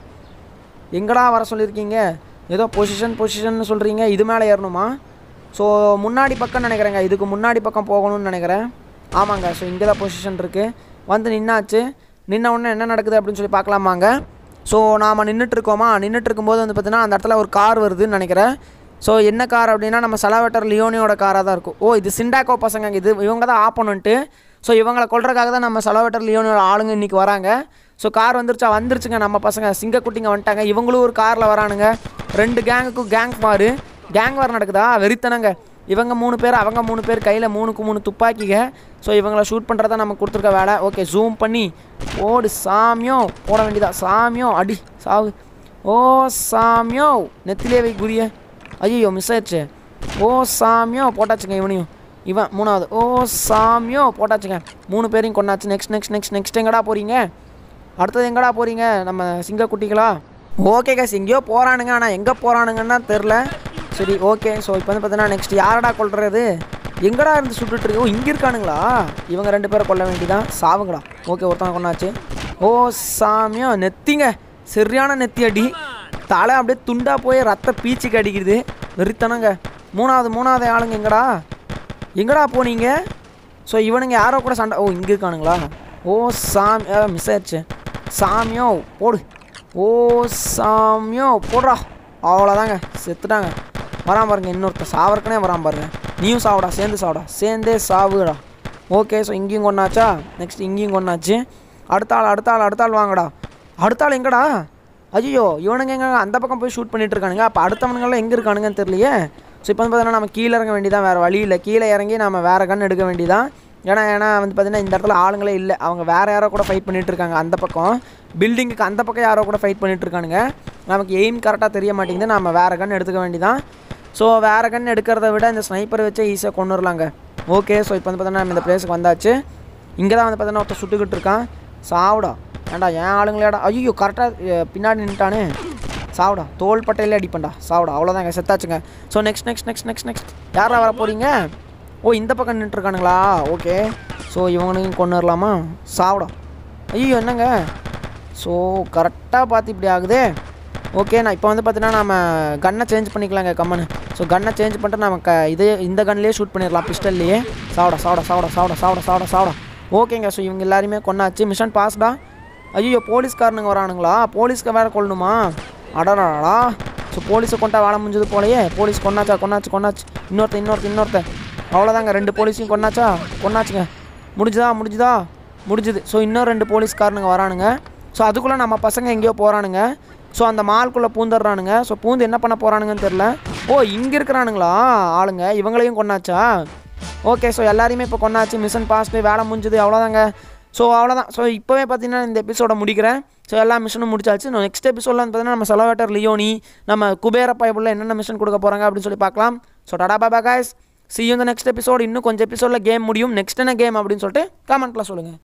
எங்கடா வர சொல்லியிருக்கீங்க ஏதோ பொசிஷன் பொசிஷன் சொல்கிறீங்க இது மேலே ஏறணுமா ஸோ முன்னாடி பக்கம் நினைக்கிறேங்க இதுக்கு முன்னாடி பக்கம் போகணும்னு நினைக்கிறேன் ஆமாங்க ஸோ இங்கே தான் பொசிஷன் இருக்குது வந்து நின்னாச்சு நின்ன உடனே என்ன நடக்குது அப்படின்னு சொல்லி பார்க்கலாமாங்க ஸோ நாம் நின்றுட்டு இருக்கோமா நின்றுட்டு இருக்கும்போது வந்து பார்த்தீங்கன்னா அந்த இடத்துல ஒரு கார் வருதுன்னு நினைக்கிறேன் ஸோ என்ன கார் அப்படின்னா நம்ம செலவேட்டர் லியோனியோட காராக தான் இருக்கும் ஓ இது சிண்டாக்கோ பசங்க இது இவங்க தான் ஆப்போனன்ட்டு ஸோ இவங்களை கொல்றதுக்காக தான் நம்ம செலவேட்டர் லியோனியோட ஆளுங்க இன்றைக்கி வராங்க ஸோ கார் வந்துருச்சா வந்துருச்சுங்க நம்ம பசங்க சிங்கக்குட்டிங்க வந்துட்டாங்க இவங்களும் ஒரு காரில் வரானுங்க ரெண்டு கேங்குக்கும் கேங் மாறு கேங் வார் நடக்குதா வெறித்தனங்க இவங்க மூணு பேர் அவங்க மூணு பேர் கையில் மூணுக்கு மூணு துப்பாக்கிங்க ஸோ இவங்களை ஷூட் பண்ணுறதா நம்ம கொடுத்துருக்க வேலை ஓகே ஜூம் பண்ணி ஓடு சாமியோ போட வேண்டியதா சாமியோ அடி சாவு ஓ சாமியோ நெத்திலே வை குரிய ஐயோ மிஸ் ஆயிடுச்சு ஓ சாமியோ போட்டாச்சுங்க இவனையும் இவன் மூணாவது ஓ சாமியோ போட்டாச்சுங்க மூணு பேரையும் கொண்டாச்சு நெக்ஸ்ட் நெக்ஸ்ட் நெக்ஸ்ட் நெக்ஸ்ட் எங்கடா போகிறீங்க அடுத்தது எங்கடா போகிறீங்க நம்ம சிங்கக்குட்டிகளா ஓகே கேஸ் எங்கேயோ போகிறானுங்க ஆனால் எங்கே போகிறானுங்கன்னா தெரில சரி ஓகே ஸோ இப்போ வந்து பார்த்தீங்கன்னா நெக்ஸ்ட் யாரடா கொள்றது எங்கடா இருந்து சுட்டுட்டு இருக்கு ஓ இங்கே இருக்கானுங்களா இவங்க ரெண்டு பேரை கொல்ல வேண்டியதான் சாவுங்கடா ஓகே ஒருத்தவங்க கொண்டாச்சு ஓ சாமியோ நெத்திங்க சரியான நெத்தி அடி தலை அப்படியே துண்டா போய் ரத்த பீச்சுக்கு அடிக்குது வெறித்தனங்க மூணாவது மூணாவது ஆளுங்க எங்கடா எங்கடா போனீங்க ஸோ இவனுங்க யாரோ கூட சண்டை ஓ இங்கே இருக்கானுங்களா ஓ சாமி மிஸ் ஆயிடுச்சு சாமியோ போடு ஓ சாமியோ போடுறா அவ்வளோதாங்க செத்துட்டாங்க வரான் பாருங்க இன்னொருத்தன் சாவறக்குனே வரான் பாருங்க நீயும் சாவுடா சேர்ந்து சாவுடா சேர்ந்தே சாவுடா ஓகே ஸோ இங்கேயும் கொண்டாச்சா நெக்ஸ்ட் இங்கேயும் கொண்டாச்சு அடுத்த ஆள் அடுத்த ஆள் அடுத்த ஆள் வாங்கடா அடுத்த ஆள் எங்கடா ஐயோ இவனுங்க எங்க அந்த பக்கம் போய் ஷூட் பண்ணிட்டு இருக்கானுங்க அப்போ அடுத்தவனுங்கெல்லாம் எங்கே இருக்கானுங்கன்னு தெரியலையே ஸோ இப்போ வந்து பார்த்தீங்கன்னா நம்ம கீழே இறங்க வேண்டியதான் வேறு வழி இல்லை கீழே இறங்கி நம்ம வேறு கன் எடுக்க வேண்டியதான் ஏன்னா ஏன்னா வந்து பார்த்தீங்கன்னா இந்த இடத்துல ஆளுங்களே இல்லை அவங்க வேறு யாரோ கூட ஃபைட் பண்ணிட்டு இருக்காங்க அந்த பக்கம் பில்டிங்குக்கு அந்த பக்கம் யாரோ கூட ஃபைட் பண்ணிட்டு இருக்கானுங்க நமக்கு எய்ம் கரெக்டாக தெரிய மாட்டேங்குது நம்ம வேறு கன் எடுத்துக்க வேண்டியதான் ஸோ வேறு கன் எடுக்கிறத விட இந்த ஸ்னைப்பர் வச்சே ஈஸியாக கொண்டு வரலாங்க ஓகே ஸோ இப்போ வந்து பார்த்தீங்கன்னா நம்ம இந்த பிளேஸுக்கு வந்தாச்சு இங்கே தான் வந்து பார்த்தீங்கன்னா ஒருத்தர் சுட்டுக்கிட்டு இருக்கான் சாவுடா ஏன்டா ஏன் ஆளுங்களேடா ஐயோ கரெக்டாக பின்னாடி நின்ட்டானே சாவுடா தோல் பட்டையிலே அடிப்பேன்டா சாவுடா அவ்வளோதாங்க செத்தாச்சுங்க so next next next next next யாரா வர போகிறீங்க ஓ இந்த பக்கம் நின்றுருக்கானுங்களா ஓகே ஸோ இவங்களையும் கொண்டு வரலாமா சாவுடா ஐயோ என்னங்க ஸோ கரெக்டாக பார்த்து இப்படி ஆகுதே ஓகே நான் இப்போ வந்து பார்த்தீங்கன்னா நம்ம கன்னை சேஞ்ச் பண்ணிக்கலாங்க கம்மனு ஸோ கன்னை சேஞ்ச் பண்ணிட்டு நம்ம க இதே இந்த கன்லேயே ஷூட் பண்ணிடலாம் பிஸ்டல்லையே சாவடா சாவடா சாவடா சாவடா சாவடா சாவடா சாவடா ஓகேங்க ஸோ இவங்க எல்லாருமே கொண்டாச்சு மிஷன் பாஸ்டா ஐயோ போலீஸ்காரனுங்க வரானுங்களா போலீஸ்க்கு வேறு கொள்ளணுமா அடடாடா ஸோ போலீஸை கொண்டா வேலை முடிஞ்சது போலயே போலீஸ் கொண்டாச்சா கொண்டாச்சு கொண்டாச்சு இன்னொருத்தன் இன்னொருத்தன் இன்னொருத்தன் அவ்வளோதாங்க ரெண்டு போலீஸையும் கொண்டாச்சா கொண்டாச்சுங்க முடிஞ்சுதா முடிஞ்சுதா முடிஞ்சுது ஸோ இன்னும் ரெண்டு போலீஸ்காரனுங்க வரானுங்க ஸோ அதுக்குள்ளே நம்ம பசங்க எங்கேயோ போகிறானுங்க ஸோ அந்த மால்குள்ளே பூந்துடுறானுங்க ஸோ பூந்து என்ன பண்ண போகிறானுங்கன்னு தெரில ஓ இங்கே இருக்கிறானுங்களா ஆளுங்க இவங்களையும் கொண்டாச்சா ஓகே ஸோ எல்லாரையுமே இப்போ கொண்டாச்சு மிஷன் பாஸ்ட்டு வேலை முடிஞ்சுது அவ்வளோதாங்க ஸோ அவ்வளோதான் ஸோ இப்போவே பார்த்தீங்கன்னா இந்த எபிசோட முடிக்கிறேன் ஸோ எல்லா மிஷனும் முடிச்சாச்சு நெக்ஸ்ட் எபிசோடில் வந்து பார்த்தீங்கன்னா நம்ம செலவேட்டர் லியோனி நம்ம குபேர பயபுள்ள என்னென்ன மிஷன் கொடுக்க போகிறாங்க அப்படின்னு சொல்லி பார்க்கலாம் so tata bye bye guys see இந்த நெக்ஸ்ட் எபிசோட் இன்னும் கொஞ்சம் எபிசோடில் கேம் முடியும் நெக்ஸ்ட் என்ன கேம் அப்படின்னு சொல்லிட்டு கமெண்ட்டில் சொல்லுங்கள்